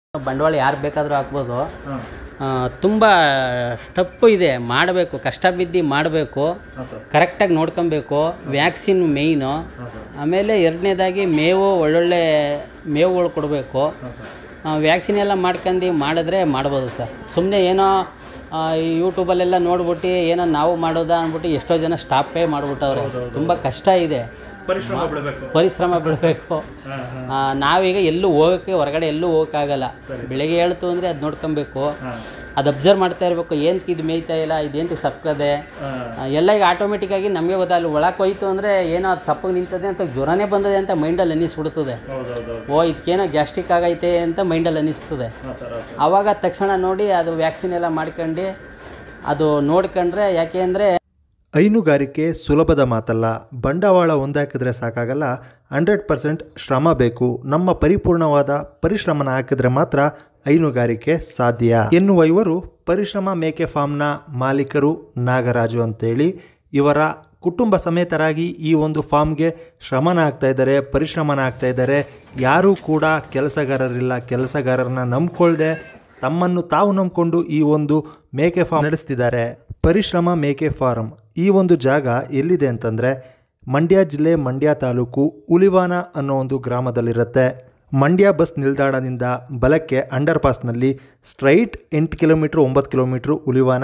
ಬಂಡವಾಳ ಯಾರು ಬೇಕಾದರೂ ಹಾಕ್ಬೋದು ಹಾಂ ತುಂಬ ಸ್ಟೆಪ್ಪು ಇದೆ ಮಾಡಬೇಕು ಕಷ್ಟ ಬಿದ್ದು ಮಾಡಬೇಕು ಹಾಂ ಸರ್ ಕರೆಕ್ಟಾಗಿ ನೋಡ್ಕೊಬೇಕು ವ್ಯಾಕ್ಸಿನ್ ಮೇಯ್ನು ಹಾಂ ಸರ್ ಆಮೇಲೆ ಎರಡನೇದಾಗಿ ಮೇವು ಒಳ್ಳೊಳ್ಳೆ ಮೇವುಗಳು ಕೊಡಬೇಕು ಹಾಂ ಸರ್ ವ್ಯಾಕ್ಸಿನ್ ಎಲ್ಲ ಮಾಡ್ಕೊಂಡು ಮಾಡಿದ್ರೆ ಮಾಡ್ಬೋದು ಸರ್ ಸುಮ್ಮನೆ ಏನೋ ಆ, ಈ ಯೂಟ್ಯೂಬಲ್ಲೆಲ್ಲ ನೋಡ್ಬಿಟ್ಟು ಏನೋ ನಾವು ಮಾಡೋದಾ ಅಂದ್ಬಿಟ್ಟು ಎಷ್ಟೋ ಜನ ಸ್ಟಾಪೇ ಮಾಡಿಬಿಟ್ಟವ್ರೆ ತುಂಬ ಕಷ್ಟ ಇದೆ ಪರಿಶ್ರಮ ಬಿಡಬೇಕು ಪರಿಶ್ರಮ ಬೀಳಬೇಕು ಹಾಂ ಹಾಂ ನಾವೀಗ ಎಲ್ಲೂ ಹೋಗೋಕ್ಕೆ ಹೊರಗಡೆ ಎಲ್ಲೂ ಹೋಗೋಕ್ಕಾಗಲ್ಲ ಬೆಳಿಗ್ಗೆ ಹೇಳ್ತು ಅಂದರೆ ಅದು ನೋಡ್ಕೊಬೇಕು ಹಾಂ ಅದು ಅಬ್ಸರ್ವ್ ಮಾಡ್ತಾ ಇರಬೇಕು ಏನಕ್ಕೆ ಇದು ಮೇಯ್ತಾ ಇಲ್ಲ ಇದೇಂತ ಸಪ್ಪದೆ ಹಾಂ ಎಲ್ಲ ಈಗ ಆಟೋಮೆಟಿಕ್ಕಾಗಿ ನಮಗೆ ಗೊತ್ತಾಗಲ್ಲ ಒಳಗೆ ಹೋಯ್ತು ಅಂದರೆ ಏನೋ ಅದು ಸಪ್ಪಗೆ ನಿಂತದೆ ಅಂತ ಜ್ವರನೇ ಬಂದದೆ ಅಂತ ಮೈಂಡಲ್ಲಿ ಅನ್ನಿಸ್ಬಿಡ್ತದೆ ಹೌದು ಹೌದು ಹೌದು ಓ ಇದಕ್ಕೇನೋ ಗ್ಯಾಸ್ಟ್ರಿಕ್ ಆಗೈತೆ ಅಂತ ಮೈಂಡಲ್ಲಿ ಅನ್ನಿಸ್ತದೆ ಹಾಂ ಸರ್ ಹಾಂ ಸರ್ ಆವಾಗ ತಕ್ಷಣ ನೋಡಿ ಅದು ವ್ಯಾಕ್ಸಿನ್ ಎಲ್ಲ ಮಾಡ್ಕೊಂಡು ಅದು ನೋಡ್ಕೊಂಡ್ರೆ ಯಾಕೆ ಅಂದರೆ ಹೈನುಗಾರಿಕೆ ಸುಲಭದ ಮಾತಲ್ಲ ಬಂಡವಾಳ ಒಂದಾಕಿದ್ರೆ ಸಾಕಾಗಲ್ಲ ಹಂಡ್ರೆಡ್ ಪರ್ಸೆಂಟ್ ಶ್ರಮ ಬೇಕು ನಮ್ಮ ಪರಿಪೂರ್ಣವಾದ ಪರಿಶ್ರಮನ ಹಾಕಿದ್ರೆ ಮಾತ್ರ ಹೈನುಗಾರಿಕೆ ಸಾಧ್ಯ ಎನ್ನುವ ಇವರು ಪರಿಶ್ರಮ ಮೇಕೆ ಫಾರ್ಮ್ನ ಮಾಲೀಕರು ನಾಗರಾಜು ಅಂತೇಳಿ ಇವರ ಕುಟುಂಬ ಸಮೇತರಾಗಿ ಈ ಒಂದು ಫಾರ್ಮ್ಗೆ ಶ್ರಮನ ಆಗ್ತಾ ಇದ್ದಾರೆ ಪರಿಶ್ರಮನ ಆಗ್ತಾ ಇದ್ದಾರೆ ಯಾರೂ ಕೂಡ ಕೆಲಸಗಾರರಿಲ್ಲ ಕೆಲಸಗಾರರನ್ನ ನಂಬ್ಕೊಳ್ದೆ ತಮ್ಮನ್ನು ತಾವು ನಂಬಿಕೊಂಡು ಈ ಒಂದು ಮೇಕೆ ಫಾರ್ಮ್ ನಡೆಸ್ತಿದ್ದಾರೆ ಪರಿಶ್ರಮ ಮೇಕೆ ಫಾರ್ಮ್ ಈ ಒಂದು ಜಾಗ ಎಲ್ಲಿದೆ ಅಂತಂದರೆ ಮಂಡ್ಯ ಜಿಲ್ಲೆ ಮಂಡ್ಯ ತಾಲೂಕು ಉಲಿವಾನ ಅನ್ನೋ ಒಂದು ಗ್ರಾಮದಲ್ಲಿರುತ್ತೆ ಮಂಡ್ಯ ಬಸ್ ನಿಲ್ದಾಣದಿಂದ ಬಲಕ್ಕೆ ಅಂಡರ್ ಪಾಸ್ನಲ್ಲಿ ಸ್ಟ್ರೈಟ್ ಎಂಟು ಕಿಲೋಮೀಟ್ರ್ ಒಂಬತ್ತು ಕಿಲೋಮೀಟ್ರು ಉಲಿವಾನ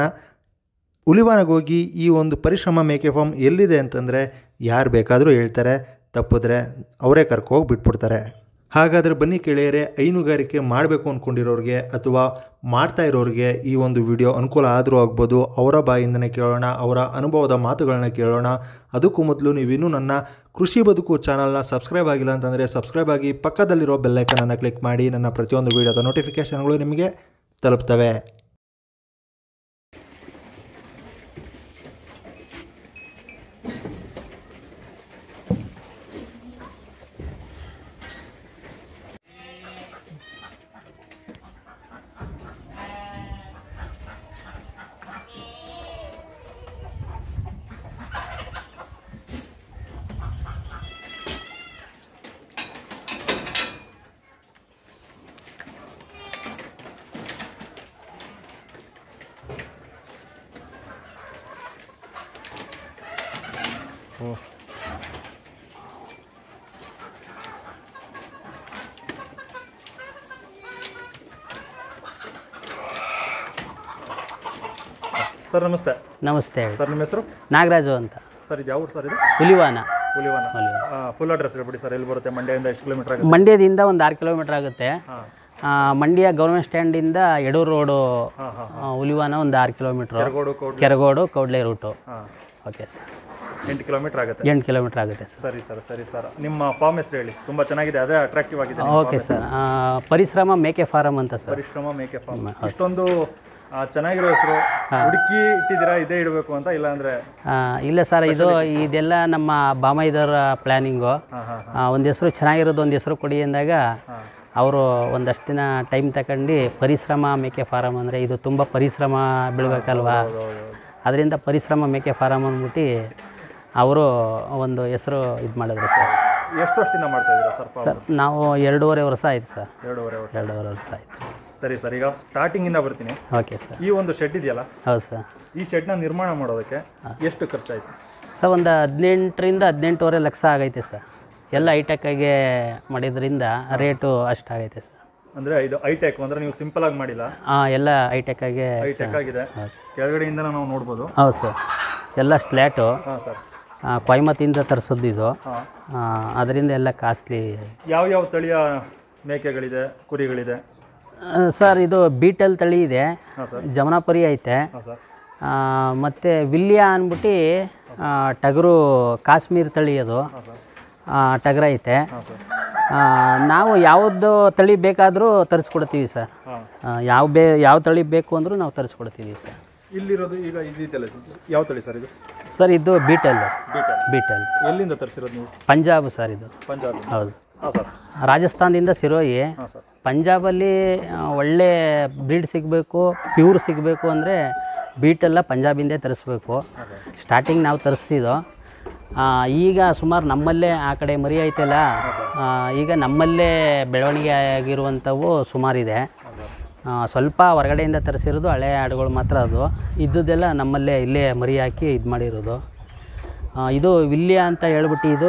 ಉಲಿವಾನಗೆ ಹೋಗಿ ಈ ಒಂದು ಪರಿಶ್ರಮ ಮೇಕೆ ಫಾರ್ಮ್ ಎಲ್ಲಿದೆ ಅಂತಂದರೆ ಯಾರು ಬೇಕಾದರೂ ಹೇಳ್ತಾರೆ ತಪ್ಪಿದ್ರೆ ಅವರೇ ಕರ್ಕೋಗಿ ಬಿಟ್ಬಿಡ್ತಾರೆ ಹಾಗಾದರೆ ಬನ್ನಿ ಕೇಳಿಯರೆ ಹೈನುಗಾರಿಕೆ ಮಾಡಬೇಕು ಅಂದ್ಕೊಂಡಿರೋರಿಗೆ ಅಥವಾ ಮಾಡ್ತಾ ಇರೋರಿಗೆ ಈ ಒಂದು ವಿಡಿಯೋ ಅನುಕೂಲ ಆದರೂ ಆಗ್ಬೋದು ಅವರ ಬಾಯಿಂದನೇ ಕೇಳೋಣ ಅವರ ಅನುಭವದ ಮಾತುಗಳನ್ನ ಕೇಳೋಣ ಅದಕ್ಕೂ ಮೊದಲು ನೀವಿನ್ನೂ ನನ್ನ ಕೃಷಿ ಬದುಕು ಚಾನಲ್ನ ಸಬ್ಸ್ಕ್ರೈಬ್ ಆಗಿಲ್ಲ ಅಂತಂದರೆ ಸಬ್ಸ್ಕ್ರೈಬ್ ಆಗಿ ಪಕ್ಕದಲ್ಲಿರೋ ಬೆಲ್ಲೈಕನನ್ನು ಕ್ಲಿಕ್ ಮಾಡಿ ನನ್ನ ಪ್ರತಿಯೊಂದು ವಿಡಿಯೋದ ನೋಟಿಫಿಕೇಷನ್ಗಳು ನಿಮಗೆ ತಲುಪ್ತವೆ ಸರ್ ನಮಸ್ತೆ ನಮಸ್ತೆ ಹೇಳಿ ಸರ್ ನಿಮ್ಮ ಹೆಸರು ನಾಗರಾಜು ಅಂತ ಸರ್ ಇದು ಯಾವ ಊರು ಸರ್ ಇದು ಹುಲಿವಾನ ಹುಲಿವನ ಫುಲ್ ಅಡ್ರೆಸ್ ಹೇಳ್ಬಿಡಿ ಸರ್ ಎಲ್ಲಿ ಬರುತ್ತೆ ಮಂಡ್ಯದಿಂದ ಎಷ್ಟು ಕಿಲೋಮೀಟರ್ ಆಗುತ್ತೆ ಮಂಡ್ಯದಿಂದ ಒಂದು ಆರು ಕಿಲೋಮೀಟ್ರ್ ಆಗುತ್ತೆ ಹಾಂ ಆ, ಮಂಡ್ಯ ಗೌರ್ಮೆಂಟ್ ಸ್ಟ್ಯಾಂಡಿಂದ ಎಡೂರು ರೋಡು ಹಾಂ ಹಾಂ ಆ, ಹುಲಿವಾನ ಒಂದು ಆರು ಕಿಲೋಮೀಟ್ರು ಕೆರಗೋಡು ಕೋಡ್ ಕೆರಗೋಡು ಕೌಡ್ಲೆ ರೂಟು ಹಾಂ ಓಕೆ ಸರ್ ಎಂಟು ಕಿಲೋಮೀಟರ್ ಆಗುತ್ತೆ ಎಂಟು ಕಿಲೋಮೀಟ್ರ್ ಆಗುತ್ತೆ ಸರ್ ಸರಿ ಸರ್ ಸರಿ ಸರ್ ನಿಮ್ಮ ಫಾರ್ಮ್ ಹೆಸರು ಹೇಳಿ ತುಂಬ ಚೆನ್ನಾಗಿದೆ ಅದೇ ಅಟ್ರಾಕ್ಟಿವ್ ಆಗಿದೆ ನಿಮ್ಮ ಓಕೆ ಸರ್ ಆ, ಪರಿಶ್ರಮ ಮೇಕೆ ಫಾರಮ್ ಅಂತ ಸರ್ ಪರಿಶ್ರಮ ಮೇಕೆ ಫಾರ್ಮ್ ಇಷ್ಟೊಂದು ಆ, ಚೆನ್ನಾಗಿರೋ ಹೆಸರು ಹುಡುಕಿ ಇಟ್ಟಿದ್ದೀರಾ ಇದೇ ಇಡಬೇಕು ಅಂತ ಇಲ್ಲ ಅಂದ್ರೆ ಆ, ಇಲ್ಲ ಸರ್ ಇದು ಇದೆಲ್ಲ ನಮ್ಮ ಬಾಮೈದವರ ಪ್ಲ್ಯಾನಿಂಗು ಹಾಂ ಹಾಂ ಒಂದು ಹೆಸರು ಚೆನ್ನಾಗಿರೋದು ಒಂದು ಹೆಸರು ಕೊಡಿ ಅಂದಾಗ ಅವರು ಒಂದಷ್ಟು ದಿನ ಟೈಮ್ ತಗೊಂಡು ಪರಿಶ್ರಮ ಮೇಕೆ ಫಾರಮ್ ಅಂದರೆ ಇದು ತುಂಬ ಪರಿಶ್ರಮ ಬೀಳ್ಬೇಕಲ್ವಾ ಅದರಿಂದ ಪರಿಶ್ರಮ ಮೇಕೆ ಫಾರಮ್ ಅಂದ್ಬಿಟ್ಟು ಅವರು ಒಂದು ಹೆಸರು ಇದು ಮಾಡಿದ್ರು ಸರ್ ಎಷ್ಟು ವರ್ಷದಿಂದ ಮಾಡ್ತಾ ಇದ್ದೀರಾ ಸರ್ ಫಾರ್ಮ್ ಸರ್ ನಾವು ಎರಡೂವರೆ ವರ್ಷ ಆಯ್ತು ಸರ್ ಎರಡೂವರೆ ವರ್ಷ ಎರಡೂವರೆ ವರ್ಷ ಆಯಿತು ಸರಿ ಸರ್ ಈಗ ಸ್ಟಾರ್ಟಿಂಗಿಂದ ಬರ್ತೀನಿ ಓಕೆ ಸರ್ ಈ ಒಂದು ಶೆಡ್ ಇದೆಯಲ್ಲ ಹೌದು ಸರ್ ಈ ಶೆಡ್ನ ನಿರ್ಮಾಣ ಮಾಡೋದಕ್ಕೆ ಎಷ್ಟು ಖರ್ಚಾಯಿತು ಸರ್ ಒಂದು ಹದಿನೆಂಟರಿಂದ ಹದಿನೆಂಟುವರೆ ಲಕ್ಷ ಆಗೈತೆ ಸರ್ ಎಲ್ಲ ಹೈಟೆಕ್ಕಾಗೆ ಮಾಡಿದ್ರಿಂದ ರೇಟು ಅಷ್ಟಾಗೈತೆ ಸರ್ ಅಂದ್ರೆ ಇದು ಐಟೆಕ್ ಅಂದ್ರೆ ನೀವು ಸಿಂಪಲ್ ಆಗಿ ಮಾಡಿಲ್ಲ ಹಾಂ ಎಲ್ಲ ಹೈಟೆಕ್ಕಾಗೆ ಐಟೆಕ್ ಆಗಿದೆ ಕೆಳಗಡೆಯಿಂದ ನಾವು ನೋಡ್ಬೋದು ಹೌದು ಸರ್ ಎಲ್ಲ ಸ್ಲ್ಯಾಟು ಹಾಂ ಸರ್ ಕೊಯಮತ್ತಿಂದ ತರಿಸೋದು ಇದು ಹಾಂ ಅದರಿಂದ ಎಲ್ಲ ಕಾಸ್ಟ್ಲಿ ಯಾವ ಯಾವ ತಳಿಯ ಮೇಕೆಗಳಿದೆ ಕುರಿಗಳಿದೆ ಸರ್ ಇದು ಬೀಟಲ್ ತಳಿ ಇದೆ ಹಾಂ ಸರ್ ಜಮನಾಪುರಿ ಐತೆ ಹಾಂ ಸರ್ ಮತ್ತು ವಿಲ್ಯ ಅಂದ್ಬಿಟ್ಟು ಆ, ಟಗರು ಕಾಶ್ಮೀರ್ ತಳಿ ಅದು ಆ, ಟಗರ ಐತೆ ಹಾಂ ಸರ್ ಆ, ನಾವು ಯಾವುದು ತಳಿ ಬೇಕಾದರೂ ತರಿಸ್ಕೊಡ್ತೀವಿ ಸರ್ ಹಾಂ ಆ, ಯಾವ ಬೇ ಯಾವ ತಳಿ ಬೇಕು ಅಂದರೂ ನಾವು ತರಿಸ್ಕೊಡ್ತೀವಿ ಸರ್ ಇಲ್ಲಿರೋದು ಈಗ ಇದಿದೆಲ್ಲ ಯಾವ ತಳಿ ಸರ್ ಇದು ಸರ್ ಇದು ಬೀಟಲ್ ಬೀಟಲ್ ಬೀಟಲ್ ಎಲ್ಲಿಂದ ತರಿಸಿರೋದು ನೀವು ಪಂಜಾಬ್ ಸರ್ ಇದು ಪಂಜಾಬ್ ಹೌದು ಹಾಂ ಸರ್ ರಾಜಸ್ಥಾನದಿಂದ ಸಿರೋಯಿ ಹಾಂ ಸರ್ ಪಂಜಾಬಲ್ಲಿ ಆ, ಒಳ್ಳೆ ಬ್ರೀಡ್ ಸಿಗಬೇಕು ಪ್ಯೂರ್ ಸಿಗಬೇಕು ಅಂದರೆ ಬೀಟೆಲ್ಲ ಪಂಜಾಬಿಂದೇ ತರಿಸ್ಬೇಕು ಸ್ಟಾರ್ಟಿಂಗ್ ನಾವು ತರಿಸಿದ್ದು ಈಗ ಸುಮಾರು ನಮ್ಮಲ್ಲೇ ಆ ಕಡೆ ಮರಿ ಐತಲ್ಲ ಆ, ಈಗ ನಮ್ಮಲ್ಲೇ ಬೆಳವಣಿಗೆ ಆಗಿರುವಂಥವು ಸುಮಾರಿದೆ ಆ, ಸ್ವಲ್ಪ ಹೊರಗಡೆಯಿಂದ ತರಿಸಿರೋದು ಹಳೆ ಆಡುಗಳು ಮಾತ್ರ ಅದು ಇದ್ದುದೆಲ್ಲ ನಮ್ಮಲ್ಲೇ ಇಲ್ಲೇ ಮರಿ ಹಾಕಿ ಇದು ಮಾಡಿರೋದು ಆ, ಇದು ವಿಲ್ಯ ಅಂತ ಹೇಳ್ಬಿಟ್ಟು ಇದು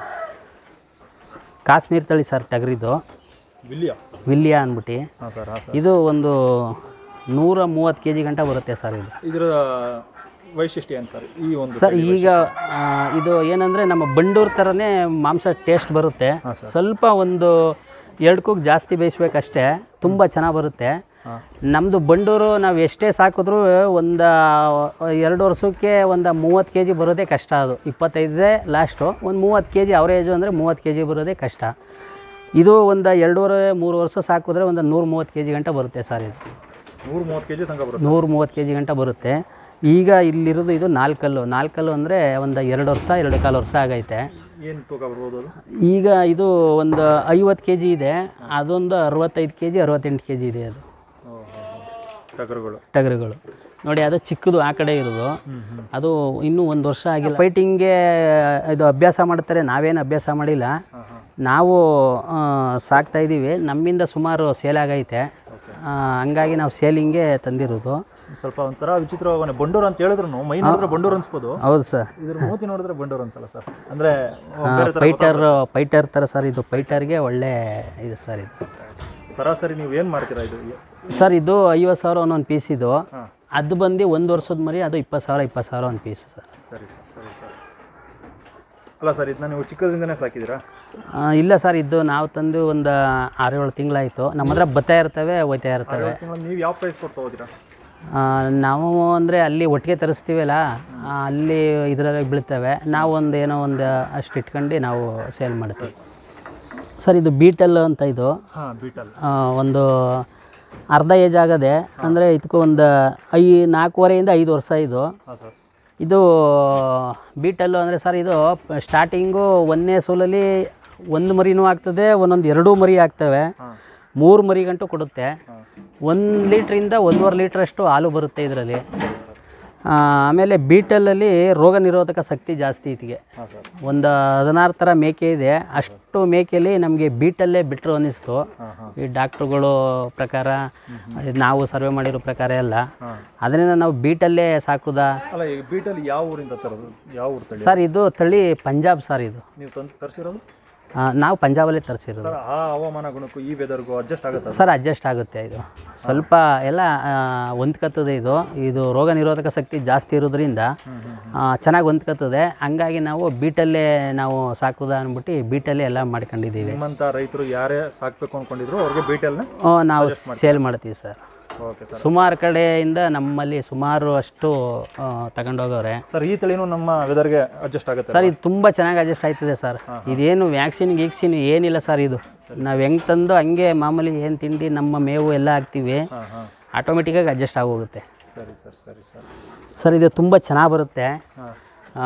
ಕಾಶ್ಮೀರ್ ತಳಿ ಸರ್ ಟಗರಿದು ವಿಲಿಯ ವಿಲ್ಯ ಅಂದ್ಬಿಟ್ಟು ಹಾಂ ಸರ್ ಹಾಂ ಸರ್ ಇದು ಒಂದು ನೂರ ಮೂವತ್ತು ಕೆ ಜಿ ಗಂಟ ಬರುತ್ತೆ ಸರ್ ಇದು ಇದರ ವೈಶಿಷ್ಟ್ಯ ಏನು ಸರ್ ಈ ಒಂದು ಸರ್ ಈಗ ಆ, ಇದು ಏನಂದರೆ ನಮ್ಮ ಬಂಡೂರು ಥರನೇ ಮಾಂಸ ಟೇಸ್ಟ್ ಬರುತ್ತೆ ಸ್ವಲ್ಪ ಒಂದು ಎರಡು ಕೂಗ್ ಜಾಸ್ತಿ ಬೇಯಿಸ್ಬೇಕಷ್ಟೇ ತುಂಬ ಚೆನ್ನಾಗಿ ಬರುತ್ತೆ ನಮ್ಮದು ಬಂಡೂರು ನಾವು ಎಷ್ಟೇ ಸಾಕಿದ್ರೂ ಒಂದು ಎರಡು ವರ್ಷಕ್ಕೆ ಒಂದು ಮೂವತ್ತು ಕೆ ಜಿ ಬರೋದೇ ಕಷ್ಟ ಅದು ಇಪ್ಪತ್ತೈದೇ ಲಾಸ್ಟು ಒಂದು ಮೂವತ್ತು ಕೆ ಜಿ ಅವರೇಜು ಅಂದರೆ ಮೂವತ್ತು ಕೆ ಜಿ ಬರೋದೇ ಕಷ್ಟ ಇದು ಒಂದು ಎರಡೂವರೆ ಮೂರು ವರ್ಷ ಸಾಕಿದ್ರೆ ಒಂದು ನೂರ ಮೂವತ್ತು ಕೆ ಜಿ ಗಂಟ ಬರುತ್ತೆ ಸರ್ ಇದು ನೂರ ಮೂವತ್ತು ಕೆ ಜಿ ತನಕ ಬರುತ್ತೆ ನೂರ ಮೂವತ್ತು ಕೆ ಜಿ ಗಂಟ ಬರುತ್ತೆ ಈಗ ಇಲ್ಲಿರೋದು ಇದು ನಾಲ್ಕಲ್ಲು ನಾಲ್ಕಲ್ಲು ಅಂದರೆ ಒಂದು ಎರಡು ವರ್ಷ ಎರಡು ಕಾಲು ವರ್ಷ ಆಗೈತೆ ಏನು ತೂಕ ಬರ್ಬೋದು ಅದು ಈಗ ಇದು ಒಂದು ಐವತ್ತು ಕೆ ಜಿ ಇದೆ ಅದೊಂದು ಅರವತ್ತೈದು ಕೆ ಜಿ ಅರವತ್ತೆಂಟು ಕೆ ಜಿ ಇದೆ ಅದು ಟಗರುಗಳು ಟಗರುಗಳು ನೋಡಿ ಅದು ಚಿಕ್ಕದು ಆ ಕಡೆ ಇರೋದು ಅದು ಇನ್ನೂ ಒಂದು ವರ್ಷ ಆಗಿಲ್ಲ ಫೈಟಿಂಗ್ಗೆ ಇದು ಅಭ್ಯಾಸ ಮಾಡ್ತಾರೆ ನಾವೇನು ಅಭ್ಯಾಸ ಮಾಡಿಲ್ಲ ನಾವು ಆ, ಸಾಕ್ತಾ ಇದ್ದೀವಿ ನಮ್ಮಿಂದ ಸುಮಾರು ಸೇಲ್ ಆಗೈತೆ ಆ, ಹಂಗಾಗಿ ನಾವು ಸೇಲಿಂಗ್ಗೆ ತಂದಿರೋದು ಸ್ವಲ್ಪ ಒಂಥರ ವಿಚಿತ್ರವಾಗನೆ ಬಂಡೂರು ಅಂತ ಹೇಳಿದ್ರು ಮೈ ನೋಡಿದ್ರೆ ಬಂಡೂರು ಅನ್ಸ್ಬೋದು ಹೌದು ಸರ್ ಇದ್ರ ಮೂತಿ ನೋಡಿದ್ರೆ ಬಂಡೂರು ಅನ್ಸಲ್ಲ ಸರ್ ಅಂದ್ರೆ ಬೇರೆ ತರ ಫೈಟರ್ ಫೈಟರ್ ಥರ ಸರ್ ಇದು ಫೈಟರ್ಗೆ ಒಳ್ಳೆ ಇದು ಸರ್ ಇದು ಸರಾಸರಿ ನೀವು ಏನು ಮಾಡ್ತೀರಾ ಇದು ಸರ್ ಇದು ಐವತ್ತು ಸಾವಿರ ಒಂದೊಂದು ಪೀಸ್ ಇದು ಅದು ಬಂದು ಒಂದು ವರ್ಷದ ಮರಿ ಅದು ಇಪ್ಪತ್ತು ಸಾವಿರ ಇಪ್ಪತ್ತು ಸಾವಿರ ಒಂದು ಪೀಸ್ ಸರ್ ಸರಿ ಸರ್ ಸರಿ ಸರ್ ಅಲ್ಲ ಸರ್ ಇದನ್ನ ನೀವು ಚಿಕ್ಕದ್ರಿಂದನೇ ಸಾಕಿದ್ದೀರಾ ಆ, ಇಲ್ಲ ಸರ್ ಇದು ನಾವು ತಂದು ಒಂದು ಆರು ಏಳು ತಿಂಗಳಾಯಿತು ನಮ್ಮ ಹತ್ರ ಬರ್ತಾ ಇರ್ತವೆ ಹೋಯ್ತಾ ಇರ್ತವೆ ತಿಂಗಳು ನೀವು ಯಾವ ಪ್ರೈಸ್ ಕೊಟ್ಟು ತಗೋತೀರಾ ಆ, ನಾವು ಅಂದರೆ ಅಲ್ಲಿ ಒಟ್ಟಿಗೆ ತರಿಸ್ತೀವಲ್ಲ ಆ, ಅಲ್ಲಿ ಇದರಲ್ಲಿ ಬೀಳ್ತವೆ ನಾವು ಒಂದು ಏನೋ ಒಂದು ಅಷ್ಟು ಇಟ್ಕೊಂಡು ನಾವು ಸೇಲ್ ಮಾಡ್ತೀವಿ ಸರ್ ಇದು ಬೀಟಲ್ ಅಂತ ಇದು ಹಾಂ ಬೀಟಲ್ ಆ, ಒಂದು ಅರ್ಧ ಏಜ್ ಆಗದೆ ಅಂದರೆ ಇದಕ್ಕೂ ಒಂದು ಐ ನಾಲ್ಕೂವರೆಯಿಂದ ಐದು ವರ್ಷ ಇದು ಹಾಂ ಸರ್ ಇದು ಬೀಟಲ್ಲು ಅಂದರೆ ಸರ್ ಇದು ಸ್ಟಾರ್ಟಿಂಗು ಒಂದನೇ ಸೋಲಲ್ಲಿ ಒಂದು ಮರಿನೂ ಆಗ್ತದೆ ಒಂದೊಂದು ಎರಡೂ ಮರಿ ಆಗ್ತವೆ ಮೂರು ಮರಿ ಗಂಟು ಕೊಡುತ್ತೆ ಒಂದು ಲೀಟ್ರಿಂದ ಒಂದೂವರೆ ಲೀಟ್ರಷ್ಟು ಹಾಲು ಬರುತ್ತೆ ಇದರಲ್ಲಿ ಆಮೇಲೆ ಬೀಟಲಲ್ಲಿ ರೋಗ ನಿರೋಧಕ ಶಕ್ತಿ ಜಾಸ್ತಿ ಇದಕ್ಕೆ ಹಾಂ ಸರ್ ಒಂದು ಹದಿನಾರು ಥರ ಮೇಕೆ ಇದೆ ಅಷ್ಟು ಮೇಕೆಯಲ್ಲಿ ನಮಗೆ ಬೀಟಲ್ಲೇ ಬಿಟ್ಟರು ಅನ್ನಿಸ್ತು ಈ ಡಾಕ್ಟ್ರುಗಳು ಪ್ರಕಾರ ನಾವು ಸರ್ವೆ ಮಾಡಿರೋ ಪ್ರಕಾರ ಎಲ್ಲ ಅದರಿಂದ ನಾವು ಬೀಟಲ್ಲೇ ಸಾಕುದಾ ಅಲ್ಲ ಈ ಬೀಟಲ್ ಯಾವ ಊರಿಂದ ತರೋದು ಯಾವ ಊರು ತಳಿ ಸರ್ ಇದು ತಳಿ ಪಂಜಾಬ್ ಸರ್ ಇದು ನೀವು ತಂದು ತರಿಸಿರೋದು ಆ, ನಾವು ಪಂಜಾಬಲ್ಲೇ ತರಿಸಿರೋದು ಸರ್ ಆ ಹವಾಮಾನ ಗುಣಕ್ಕೂ ಈ ವೆದರ್ಗೂ ಅಡ್ಜಸ್ಟ್ ಆಗುತ್ತೆ ಸರ್ ಅಡ್ಜಸ್ಟ್ ಆಗುತ್ತೆ ಇದು ಸ್ವಲ್ಪ ಎಲ್ಲ ಆ, ಹೊಂದ್ಕತ್ತದೆ ಇದು ಇದು ರೋಗ ನಿರೋಧಕ ಶಕ್ತಿ ಜಾಸ್ತಿ ಇರೋದ್ರಿಂದ ಚೆನ್ನಾಗಿ ಹೊಂದ್ಕತ್ತದೆ ಹಂಗಾಗಿ ನಾವು ಬೀಟಲ್ಲೇ ನಾವು ಸಾಕುದ ಅಂದ್ಬಿಟ್ಟು ಬೀಟಲ್ಲೇ ಎಲ್ಲ ಮಾಡ್ಕೊಂಡಿದ್ದೀವಿ ನಿಮ್ಮಂಥ ರೈತರು ಯಾರೇ ಸಾಕಬೇಕು ಅಂದ್ಕೊಂಡಿದ್ರು ಅವ್ರಿಗೆ ಬೀಟಲ್ನ ಆ, ನಾವು ಸೇಲ್ ಮಾಡ್ತೀವಿ ಸರ್ ಓಕೆ ಸರ್ ಸುಮಾರು ಕಡೆಯಿಂದ ನಮ್ಮಲ್ಲಿ ಸುಮಾರು ಅಷ್ಟು ತಗೊಂಡೋಗವ್ರೆ ಸರ್ ಈ ತಳಿನೂ ನಮ್ಮ ವೆದರ್ಗೆ ಅಡ್ಜಸ್ಟ್ ಆಗುತ್ತೆ ಸರ್ ಇದು ತುಂಬ ಚೆನ್ನಾಗಿ ಅಡ್ಜಸ್ಟ್ ಆಯ್ತದೆ ಸರ್ ಇದೇನು ವ್ಯಾಕ್ಸಿನ್ ಗೀಕ್ಸಿನ್ ಏನಿಲ್ಲ ಸರ್ ಇದು ನಾವು ಹೆಂಗೆ ತಂದು ಹಂಗೆ ಮಾಮೂಲಿ ಏನು ತಿಂಡಿ ನಮ್ಮ ಮೇವು ಎಲ್ಲ ಹಾಕ್ತೀವಿ ಹಾಂ ಹಾಂ ಆಟೋಮೆಟಿಕ್ಕಾಗಿ ಅಡ್ಜಸ್ಟ್ ಆಗೋಗುತ್ತೆ ಸರಿ ಸರ್ ಸರಿ ಸರ್ ಸರ್ ಇದು ತುಂಬ ಚೆನ್ನಾಗಿ ಬರುತ್ತೆ ಹಾಂ ಆ,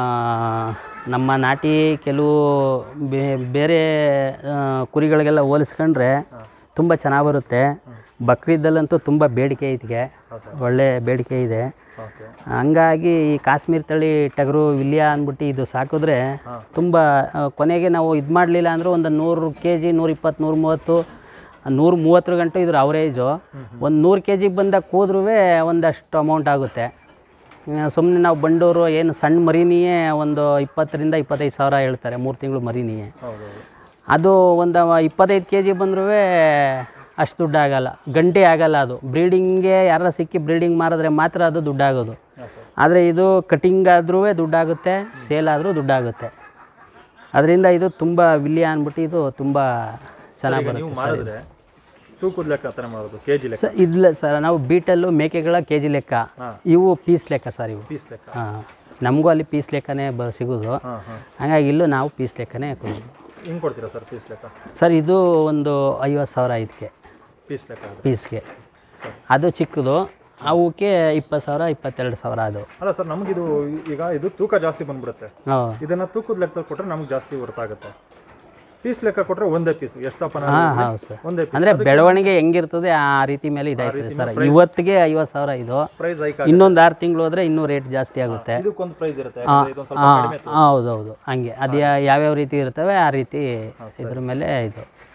ನಮ್ಮ ನಾಟಿ ಕೆಲವು ಬೇ- ಬೇರೆ ಆ, ಕುರಿಗಳಿಗೆಲ್ಲ ಹೋಲಿಸ್ಕೊಂಡ್ರೆ ತುಂಬ ಚೆನ್ನಾಗಿ ಬರುತ್ತೆ ಬಕ್ರೀದಲ್ಲಂತೂ ತುಂಬ ಬೇಡಿಕೆ ಇದಕ್ಕೆ ಒಳ್ಳೆ ಬೇಡಿಕೆ ಇದೆ ಓಕೆ ಹಂಗಾಗಿ ಈ ಕಾಶ್ಮೀರ್ ತಳಿ ಟಗರು ವಿಲ್ಯ ಅಂದ್ಬಿಟ್ಟು ಇದು ಸಾಕಿದ್ರೆ ತುಂಬ ಆ, ಕೊನೆಗೆ ನಾವು ಇದು ಮಾಡಲಿಲ್ಲ ಅಂದರೂ ಒಂದು ನೂರು ಕೆ ಜಿ ನೂರ ಇಪ್ಪತ್ತು ನೂರ ಮೂವತ್ತು ನೂರ ಮೂವತ್ತರ ಗಂಟು ಇದ್ರ ಅವರೇಜು ಒಂದು ನೂರು ಕೆ ಜಿಗೆ ಬಂದಾಗ ಕೂದ್ರೂ ಒಂದಷ್ಟು ಅಮೌಂಟ್ ಆಗುತ್ತೆ ಸುಮ್ಮನೆ ನಾವು ಬಂಡೂರು ಏನು ಸಣ್ಣ ಮರಿನಿಯೇ ಒಂದು ಇಪ್ಪತ್ತರಿಂದ ಇಪ್ಪತ್ತೈದು ಸಾವಿರ ಹೇಳ್ತಾರೆ ಮೂರು ತಿಂಗಳು ಮರಿನಿಯೇ ಹೌದು ಅದು ಒಂದು ಇಪ್ಪತ್ತೈದು ಕೆ ಜಿ ಬಂದರೂ ಅಷ್ಟು ದುಡ್ಡು ಆಗಲ್ಲ ಗಂಟೆ ಆಗಲ್ಲ ಅದು ಬ್ರೀಡಿಂಗ್ಗೆ ಯಾರ ಸಿಕ್ಕಿ ಬ್ರೀಡಿಂಗ್ ಮಾರಿದ್ರೆ ಮಾತ್ರ ಅದು ದುಡ್ಡಾಗೋದು ಆದರೆ ಇದು ಕಟಿಂಗ್ ಆದ್ರೂ ದುಡ್ಡಾಗುತ್ತೆ ಸೇಲ್ ಆದರೂ ದುಡ್ಡಾಗುತ್ತೆ ಅದರಿಂದ ಇದು ತುಂಬ ವಿಲ್ಯ ಅಂದ್ಬಿಟ್ಟು ಇದು ತುಂಬ ಚೆನ್ನಾಗಿ ನೀವು ಬರುತ್ತೆ ಮಾಡಿದ್ರೆ ತೂಕದ ಲೆಕ್ಕ ಆ ಥರ ಮಾಡೋದು ಕೆ ಜಿ ಲೆಕ್ಕ ಸರ್ ಇಲ್ಲ ಸರ್ ನಾವು ಬೀಟಲ್ಲು ಮೇಕೆಗಳ ಕೆ ಜಿ ಲೆಕ್ಕ ಇವು ಪೀಸ್ ಲೆಕ್ಕ ಸರ್ ಇವು ಪೀಸ್ ಲೆಕ್ಕ ಹಾಂ ನಮಗೂ ಅಲ್ಲಿ ಪೀಸ್ ಲೆಕ್ಕನೇ ಬ ಸಿಗೋದು ಹಾಂ ಹಾಂ ಹಾಗಾಗಿ ಇಲ್ಲೂ ನಾವು ಪೀಸ್ ಲೆಕ್ಕನೇ ಕೊಡೋದು ಹಿಂಗೆ ಕೊಡ್ತೀರಾ ಸರ್ ಪೀಸ್ ಲೆಕ್ಕ ಸರ್ ಇದು ಒಂದು ಐವತ್ತು ಸಾವಿರ ಇದಕ್ಕೆ ಪೀಸ್ ಲೆಕ್ಕ ಅದು ಪೀಸ್ಗೆ ಅದು ಚಿಕ್ಕದು ಅವಕ್ಕೆ ಇಪ್ಪತ್ತು ಸಾವಿರ ಇಪ್ಪತ್ತೆರಡು ಸಾವಿರ ಅದು ಅಲ್ಲ ಸರ್ ನಮಗಿದು ಈಗ ಇದು ತೂಕ ಜಾಸ್ತಿ ಬಂದ್ಬಿಡುತ್ತೆ ಹಾಂ ಇದನ್ನ ತೂಕದ ಲೆಕ್ಕದಲ್ಲಿ ಕೊಟ್ಟರೆ ನಮ್ಗೆ ಜಾಸ್ತಿ ಹೊರತಾಗುತ್ತೆ ಪೀಸ್ ಲೆಕ್ಕ ಕೊಟ್ಟರೆ ಒಂದೇ ಪೀಸ್ ಎಷ್ಟಪ್ಪನ ಹಾಂ ಹೌದು ಸರ್ ಒಂದೇ ಪೀಸ್ ಅಂದರೆ ಬೆಳವಣಿಗೆ ಹೆಂಗಿರ್ತದೆ ಆ ರೀತಿ ಮೇಲೆ ಇದಾಯ್ತದೆ ಸರ್ ಇವತ್ತಿಗೆ ಐವತ್ತು ಸಾವಿರ ಇದು ಪ್ರೈಸ್ ಹೈಕ್ ಇನ್ನೊಂದು ಆರು ತಿಂಗಳು ಹೋದರೆ ಇನ್ನೂ ರೇಟ್ ಜಾಸ್ತಿ ಆಗುತ್ತೆ ಇದಕ್ಕೊಂದು ಪ್ರೈಸ್ ಇರುತ್ತೆ ಯಾಕಂದ್ರೆ ಇದೊಂದು ಸ್ವಲ್ಪ ಹಾಂ ಕಡಿಮೆ ಹೌದು ಹೌದು ಹಂಗೆ ಅದು ಯಾ- ಯಾವ್ಯಾವ ರೀತಿ ಇರ್ತವೆ ಆ ರೀತಿ ಇದ್ರ ಮೇಲೆ ಇದು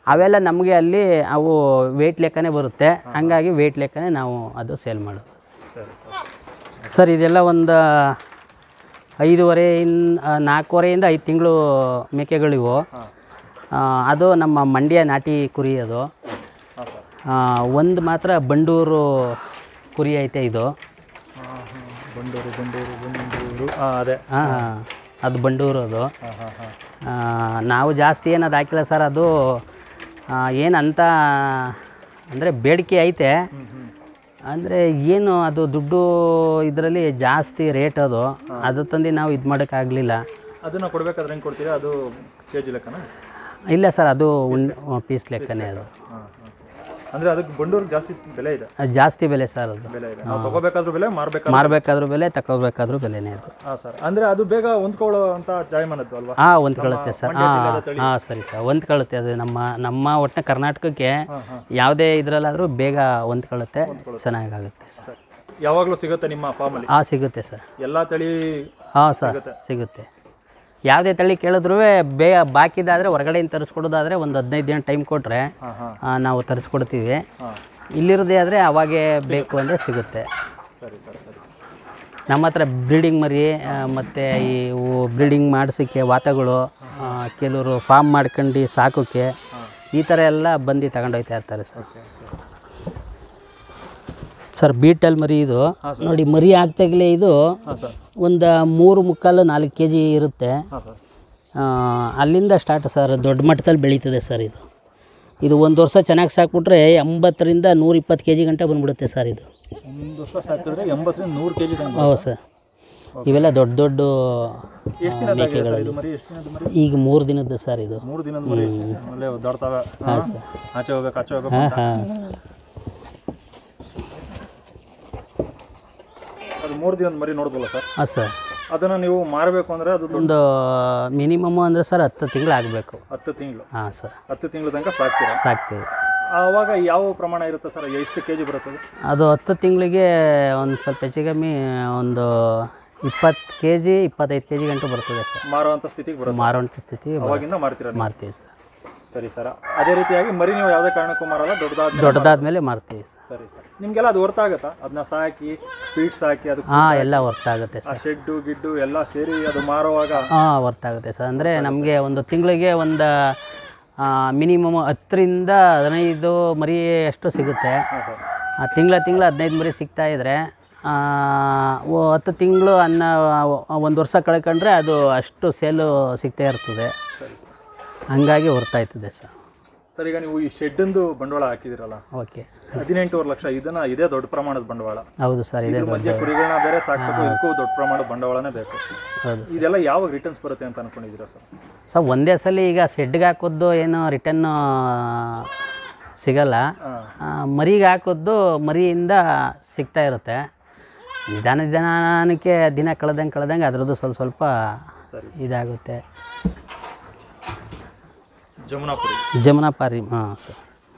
ಅವೆಲ್ಲ ನಮಗೆ ಅಲ್ಲಿ ಅವು ವೆಯ್ಟ್ ಲೆಕ್ಕನೇ ಬರುತ್ತೆ ಹಂಗಾಗಿ ವೆಯ್ಟ್ ಲೆಕ್ಕನೇ ನಾವು ಅದು ಸೇಲ್ ಮಾಡೋದು ಸರಿ ಸರ್ ಇದೆಲ್ಲ ಒಂದು ಐದೂವರೆಯಿಂದ ನಾಲ್ಕೂವರೆಯಿಂದ ಐದು ತಿಂಗಳು ಮೇಕೆಗಳಿವು ಆ, ಅದು ನಮ್ಮ ಮಂಡ್ಯ ನಾಟಿ ಕುರಿ ಅದು ಹಾಂ ಸರ್ ಆ, ಒಂದು ಮಾತ್ರ ಬಂಡೂರು ಕುರಿ ಐತೆ ಇದು ಹಾಂ ಹಾಂ ಬಂಡೂರು ಬಂಡೂರು ಬಂಡೂರು ಹಾಂ ಅದೇ ಹಾಂ ಅದು ಬಂಡೂರು ಅದು ಹಾಂ ಹಾಂ ಹಾಂ ಆ, ನಾವು ಜಾಸ್ತಿ ಏನದು ಹಾಕಿಲ್ಲ ಸರ್ ಅದು ಆ, ಏನಂತ ಅಂದರೆ ಬೇಡಿಕೆ ಐತೆ ಹ್ಞೂ ಹ್ಞೂ ಅಂದರೆ ಏನು ಅದು ದುಡ್ಡು ಇದರಲ್ಲಿ ಜಾಸ್ತಿ ರೇಟ್ ಅದು ಅದು ತಂದು ನಾವು ಇದು ಮಾಡೋಕ್ಕಾಗಲಿಲ್ಲ ಅದನ್ನು ಕೊಡ್ಬೇಕಾದ್ರೆ ಹೆಂಗೆ ಕೊಡ್ತೀರಾ ಅದು ಕೆ ಜಿ ಲೆಕ್ಕನ ಇಲ್ಲ ಸರ್ ಅದು ಉಂಡ್ ಪೀಸ್ ಲೆಕ್ಕನೇ ಅದು ಹಾಂ ಹಾಂ ಅಂದರೆ ಅದಕ್ಕೆ ಬಂಡೂರು ಜಾಸ್ತಿ ಬೆಲೆ ಇದೆ ಅದು ಜಾಸ್ತಿ ಬೆಲೆ ಸರ್ ಅದು ಬೆಲೆ ಇದೆ ನಾವು ತಗೋಬೇಕಾದ್ರೂ ಬೆಲೆ ಮಾರ್ಬೇಕಾದ್ರೆ ಮಾರಬೇಕಾದ್ರೂ ಬೆಲೆ ತಗೋಬೇಕಾದ್ರೂ ಬೆಲೆನೇ ಅದು ಹಾಂ ಸರ್ ಅಂದರೆ ಅದು ಬೇಗ ಹೊಂದ್ಕೊಳ್ಳೋ ಅಂತ ಜಾಯಮಾನದ್ದು ಅಲ್ವಾ ಹಾಂ ಹೊಂದ್ಕೊಳ್ಳುತ್ತೆ ಸರ್ ಹಾಂ ಹಾಂ ಸರಿ ಸರ್ ಹೊಂದ್ಕೊಳ್ಳುತ್ತೆ ಅದು ನಮ್ಮ ನಮ್ಮ ಒಟ್ಟಿನ ಕರ್ನಾಟಕಕ್ಕೆ ಯಾವುದೇ ಇದರಲ್ಲಾದರೂ ಬೇಗ ಹೊಂದ್ಕೊಳ್ಳುತ್ತೆ ಚೆನ್ನಾಗಾಗುತ್ತೆ ಸರ್ ಯಾವಾಗಲೂ ಸಿಗುತ್ತೆ ನಿಮ್ಮ ಫಾರ್ಮಲ್ಲಿ ಹಾಂ ಸಿಗುತ್ತೆ ಸರ್ ಎಲ್ಲ ತಳಿ ಹಾಂ ಸರ್ ಸಿಗುತ್ತೆ ಯಾವುದೇ ತಳಿ ಕೇಳಿದ್ರೂ ಬೇಗ ಬಾಕಿದಾದರೆ ಹೊರಗಡೆಯಿಂದ ತರಿಸ್ಕೊಡೋದಾದರೆ ಒಂದು ಹದಿನೈದು ದಿನ ಟೈಮ್ ಕೊಟ್ಟರೆ ಹಾಂ ಹಾಂ ನಾವು ತರಿಸ್ಕೊಡ್ತೀವಿ ಹಾಂ ಇಲ್ಲಿರೋದೇ ಆದರೆ ಅವಾಗೇ ಬೇಕು ಅಂದರೆ ಸಿಗುತ್ತೆ ಸರಿ ಸರಿ ಸರಿ ನಮ್ಮ ಹತ್ರ ಬ್ರೀಡಿಂಗ್ ಮರಿ ಮತ್ತು ಇವು ಬ್ರೀಡಿಂಗ್ ಮಾಡಿಸೋಕ್ಕೆ ವಾತಗಳು ಆ, ಕೆಲವರು ಫಾರ್ಮ್ ಮಾಡ್ಕೊಂಡು ಸಾಕೋಕ್ಕೆ ಈ ಥರ ಎಲ್ಲ ಬಂದು ತಗೊಂಡೋಗ್ತಾ ಇರ್ತಾರೆ ಸರ್ ಸರ್ ಬೀಟಲ್ ಮರಿ ಇದು ನೋಡಿ ಮರಿ ಆಗ್ತಾಗಲೇ ಇದು ಹಾಂ ಸರ್ ಒಂದು ಮೂರು ಮುಕ್ಕಾಲು ನಾಲ್ಕು ಕೆ ಜಿ ಇರುತ್ತೆ ಹಾಂ ಸರ್ ಆ, ಅಲ್ಲಿಂದ ಸ್ಟಾರ್ಟ್ ಸರ್ ದೊಡ್ಡ ಮಟ್ಟದಲ್ಲಿ ಬೆಳೀತದೆ ಸರ್ ಇದು ಇದು ಒಂದು ವರ್ಷ ಚೆನ್ನಾಗಿ ಸಾಕ್ಬಿಟ್ರೆ ಎಂಬತ್ತರಿಂದ ನೂರ ಇಪ್ಪತ್ತು ಕೆ ಜಿ ಗಂಟೆ ಬಂದ್ಬಿಡುತ್ತೆ ಸರ್ ಇದು ಒಂದು ವರ್ಷ ಸಾಕಿದ್ರೆ ಎಂಬತ್ತರಿಂದ ನೂರು ಕೆ ಜಿ ತಂಗ ಹೌದು ಸರ್ ಇವೆಲ್ಲ ದೊಡ್ಡ ದೊಡ್ಡ ಎಷ್ಟು ದಿನದಾಗಿದೆ ಸರ್ ಇದು ಮರಿ ಎಷ್ಟು ದಿನದ ಮರಿ ಈಗ ಮೂರು ದಿನದ್ದು ಸರ್ ಇದು ಮೂರು ದಿನದ ಮರಿ ಅಲ್ಲೇ ಒದ್ದಾಡ್ತಾವೆ ಆಚೆ ಹೋಗಕ್ಕೆ ಆಚೆ ಹೋಗಕ್ಕೆ ಹಾಂ ಹಾಂ ಅದು ಮೂರು ದಿನದ ಮರಿ ನೋಡಿದ್ವಲ್ಲ ಸರ್ ಹಾಂ ಸರ್ ಅದನ್ನು ನೀವು ಮಾರಬೇಕು ಅಂದರೆ ಅದು ದೊಡ್ಡ ಒಂದು ಮಿನಿಮಮ್ ಅಂದರೆ ಸರ್ ಹತ್ತು ತಿಂಗಳು ಆಗಬೇಕು ಹತ್ತು ತಿಂಗಳು ಹಾಂ ಸರ್ ಹತ್ತು ತಿಂಗಳ ತನಕ ಸಾಕ್ತೀರಾ ಸಾಕ್ತೀವಿ ಆವಾಗ ಯಾವ ಪ್ರಮಾಣ ಇರುತ್ತೆ ಸರ್ ಎಷ್ಟು ಕೆ ಜಿ ಬರುತ್ತೆ ಅದು ಅದು ಹತ್ತು ತಿಂಗಳಿಗೆ ಒಂದು ಸ್ವಲ್ಪ ಹೆಚ್ಚು ಕಮ್ಮಿ ಒಂದು ಇಪ್ಪತ್ತು ಕೆ ಜಿ ಇಪ್ಪತ್ತೈದು ಕೆ ಜಿ ಗಂಟು ಬರ್ತದೆ ಸರ್ ಮಾರುವಂಥ ಸ್ಥಿತಿಗೆ ಬರುತ್ತೆ ಮಾರುವಂಥ ಸ್ಥಿತಿ ಬ- ಅವಾಗಿಂದ ಮಾರ್ತೀರಾ ನೀವು? ಮಾರ್ತೀವಿ ಸರ್ ಸರಿ ಸರ್ ಅದೇ ರೀತಿಯಾಗಿ ಮರಿ ನೀವು ಯಾವುದೇ ಕಾರಣಕ್ಕೂ ಮಾರಲ್ಲ ದೊಡ್ಡದಾದ ದೊಡ್ಡದಾದ್ಮೇಲೆ ಮಾರ್ತೀವಿ ಸರ್ ಸರಿ ಸರ್ ನಿಮಗೆಲ್ಲ ಅದು ಹೊರ್ತ ಆಗುತ್ತಾ ಅದನ್ನ ಸಾಕಿ ಫೀಡ್ಸ್ ಹಾಕಿ ಅದು ಹಾಂ ಎಲ್ಲ ವರ್ತ್ ಆಗುತ್ತೆ ಆ ಸರ್ ಶೆಡ್ಡು ಗಿಡ್ಡು ಎಲ್ಲ ಸೇರಿ ಅದು ಮಾರುವಾಗ ಹಾಂ ವರ್ತ್ ಆಗುತ್ತೆ ಸರ್ ಅಂದರೆ ನಮಗೆ ಒಂದು ತಿಂಗಳಿಗೆ ಒಂದು ಮಿನಿಮಮ್ ಹತ್ತರಿಂದ ಹದಿನೈದು ಮರಿ ಅಷ್ಟು ಸಿಗುತ್ತೆ ಹಾಂ ಸರ್ ಆ ತಿಂಗಳ ತಿಂಗಳ ಹದಿನೈದು ಮರಿ ಸಿಗ್ತಾ ಇದ್ದರೆ ಆ, ಓ- ಹತ್ತು ತಿಂಗಳು ಅನ್ನ ಒಂದು ವರ್ಷ ಕಳ್ಕೊಂಡ್ರೆ ಅದು ಅಷ್ಟು ಸೇಲು ಸಿಗ್ತಾ ಇರ್ತದೆ ಹಂಗಾಗಿ ಹೊರ್ತಾಯ್ತದೆ ಸರ್ ಸರ್ ಈಗ ನೀವು ಈ ಶೆಡ್ಡಿಂದು ಬಂಡವಾಳ ಹಾಕಿದಿರಲ್ಲ ಓಕೆ ಹದಿನೆಂಟೂವರೆ ಲಕ್ಷ ಇದನ್ನ ಇದೇ ದೊಡ್ಡ ಪ್ರಮಾಣದ ಬಂಡವಾಳ ಹೌದು ಸರ್ ಇದೆ ಇದ್ರ ಮಧ್ಯೆ ಕುರಿಗಳನ್ನ ಬೇರೆ ಸಾಕ್ಬೇಕು ಇದಕ್ಕೂ ದೊಡ್ಡ ಪ್ರಮಾಣದ ಬಂಡವಾಳನೇ ಬೇಕು ಹೌದು ಇದೆಲ್ಲ ಯಾವಾಗ ರಿಟರ್ನ್ಸ್ ಬರುತ್ತೆ ಅಂತ ಅನ್ಕೊಂಡಿದ್ದೀರಾ ಸರ್ ಸೊ ಒಂದೇ ಸಲ ಈಗ ಶೆಡ್ಗೆ ಹಾಕೋದು ಏನು ರಿಟರ್ನು ಸಿಗಲ್ಲ ಆ, ಮರಿಗೆ ಹಾಕೋದು ಮರಿಯಿಂದ ಸಿಗ್ತಾ ಇರುತ್ತೆ ನಿಧಾನ ನಿಧಾನಕ್ಕೆ ದಿನ ಕಳೆದಂಗೆ ಕಳೆದಂಗೆ ಅದರದ್ದು ಸ್ವಲ್ಪ ಸ್ವಲ್ಪ ಸರಿ. ಇದಾಗುತ್ತೆ ಜಮುನಾಪುರಿ ಜಮುನಾಪಾರಿ ಹಾಂ ಸರ್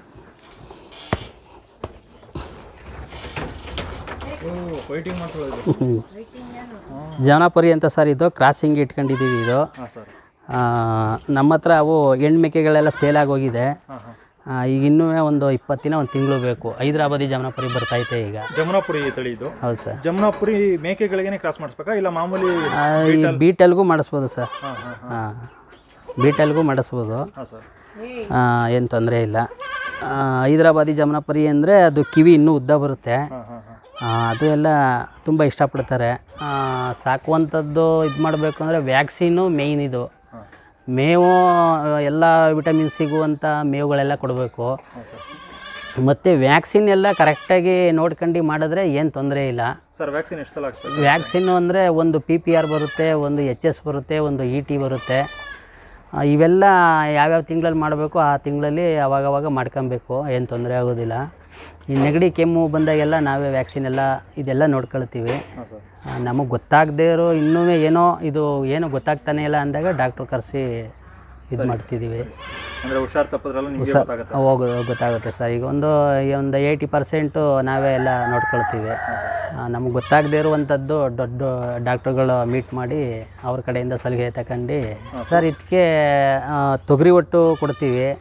ವೈಟಿಂಗ್ ಮಾಡ್ಕೊಳ್ಳೋದು ಜಮುನಾಪುರಿ ಅಂತ ಸರ್ ಇದು ಕ್ರಾಸಿಂಗ್ ಇಟ್ಕೊಂಡಿದ್ದೀವಿ ಇದು ಹಾಂ ಸರ್ ಆ, ನಮ್ಮ ಹತ್ರ ಅವು ಹೆಣ್ಮೆಕೆಗಳೆಲ್ಲ ಸೇಲಾಗಿ ಹೋಗಿದೆ ಹಾಂ ಹಾಂ ಆ, ಈಗ ಇನ್ನೂ ಒಂದು ಇಪ್ಪತ್ತು ದಿನ ಒಂದು ತಿಂಗಳು ಬೇಕು ಹೈದ್ರಾಬಾದಿ ಜಮುನಾಪುರಿ ಬರ್ತೈತೆ ಈಗ ಜಮುನಾಪುರಿ ತಳಿ ಇದು ಹೌದು ಸರ್ ಜಮುನಾಪುರಿ ಮೇಕೆಗಳಿಗೇನೆ ಕ್ರಾಸ್ ಮಾಡಿಸ್ಬೇಕಾ ಇಲ್ಲ ಮಾಮೂಲಿ ಆ, ಈ ಬೀಟಲ್ಗೂ ಮಾಡಿಸ್ಬೋದು ಸರ್ ಹಾಂ ಹಾಂ ಹಾಂ ಬೀಟಲ್ಗೂ ಮಾಡಿಸ್ಬೋದು ಹಾಂ ಸರ್ ಏನು ತೊಂದರೆ ಇಲ್ಲ ಆ, ಹೈದ್ರಾಬಾದಿ ಜಮುನಾಪುರಿ ಅಂದರೆ ಅದು ಕಿವಿ ಇನ್ನೂ ಉದ್ದ ಬರುತ್ತೆ ಹಾಂ ಹಾಂ ಹಾಂ ಆ, ಅದು ಎಲ್ಲ ತುಂಬ ಇಷ್ಟಪಡ್ತಾರೆ ಆ, ಸಾಕುವಂಥದ್ದು ಇದು ಮಾಡಬೇಕು ಅಂದರೆ ವ್ಯಾಕ್ಸಿನು ಮೇಯ್ನ್ ಇದು ಹಾಂ ಮೇವು ಎಲ್ಲ ವಿಟಮಿನ್ ಸಿಗುವಂಥ ಮೇವುಗಳೆಲ್ಲ ಕೊಡಬೇಕು ಹಾಂ ಸರ್ ಮತ್ತು ವ್ಯಾಕ್ಸಿನ್ ಎಲ್ಲ ಕರೆಕ್ಟಾಗಿ ನೋಡ್ಕೊಂಡು ಮಾಡಿದ್ರೆ ಏನು ತೊಂದರೆ ಇಲ್ಲ ಸರ್ ವ್ಯಾಕ್ಸಿನ್ ಎಷ್ಟು ಸಲ ಹಾಕ್ಸ್ಬೇಕು ವ್ಯಾಕ್ಸಿನ್ನು ಅಂದರೆ ಒಂದು ಪಿ ಪಿ ಆರ್ ಬರುತ್ತೆ ಒಂದು ಎಚ್ ಎಸ್ ಬರುತ್ತೆ ಒಂದು ಇ ಟಿ ಬರುತ್ತೆ ಆ, ಇವೆಲ್ಲ ಯಾವ್ಯಾವ ತಿಂಗಳಲ್ಲಿ ಮಾಡಬೇಕು ಆ ತಿಂಗಳಲ್ಲಿ ಅವಾಗವಾಗ ಮಾಡ್ಕೊಬೇಕು ಏನು ತೊಂದರೆ ಆಗೋದಿಲ್ಲ ಈ ನೆಗಡಿ ಕೆಮ್ಮು ಬಂದಾಗೆಲ್ಲ ನಾವೇ ವ್ಯಾಕ್ಸಿನ್ ಎಲ್ಲ ಇದೆಲ್ಲ ನೋಡ್ಕೊಳ್ತೀವಿ ಹಾಂ ಸರ್ ನಮಗೆ ಗೊತ್ತಾಗದೇ ಇರೋ ಇನ್ನೂ ಏನೋ ಇದು ಏನೋ ಗೊತ್ತಾಗ್ತಾನೆ ಇಲ್ಲ ಅಂದಾಗ ಡಾಕ್ಟ್ರು ಕರೆಸಿ ಇದು ಮಾಡ್ತಿದ್ದೀವಿ ಅಂದರೆ ಹುಷಾರ್ ತಪ್ಪದ್ರಲ್ಲ ನಿಮಗೆ ಗೊತ್ತಾಗುತ್ತೆ ಹೋಗೋ ಗೊತ್ತಾಗುತ್ತೆ ಸರ್ ಈಗ ಒಂದು ಈ ಒಂದು ಏಯ್ಟಿ ಪರ್ಸೆಂಟು ನಾವೇ ಎಲ್ಲ ನೋಡ್ಕೊಳ್ತೀವಿ ನಮಗೆ ಗೊತ್ತಾಗದೇ ಇರುವಂಥದ್ದು ದೊಡ್ಡ ಡಾಕ್ಟ್ರುಗಳು ಮೀಟ್ ಮಾಡಿ ಅವ್ರ ಕಡೆಯಿಂದ ಸಲಹೆ ತಗೊಂಡು ಸರ್ ಇದಕ್ಕೆ ತೊಗರಿ ಒಟ್ಟು ಕೊಡ್ತೀವಿ ಹಾಂ ಸರ್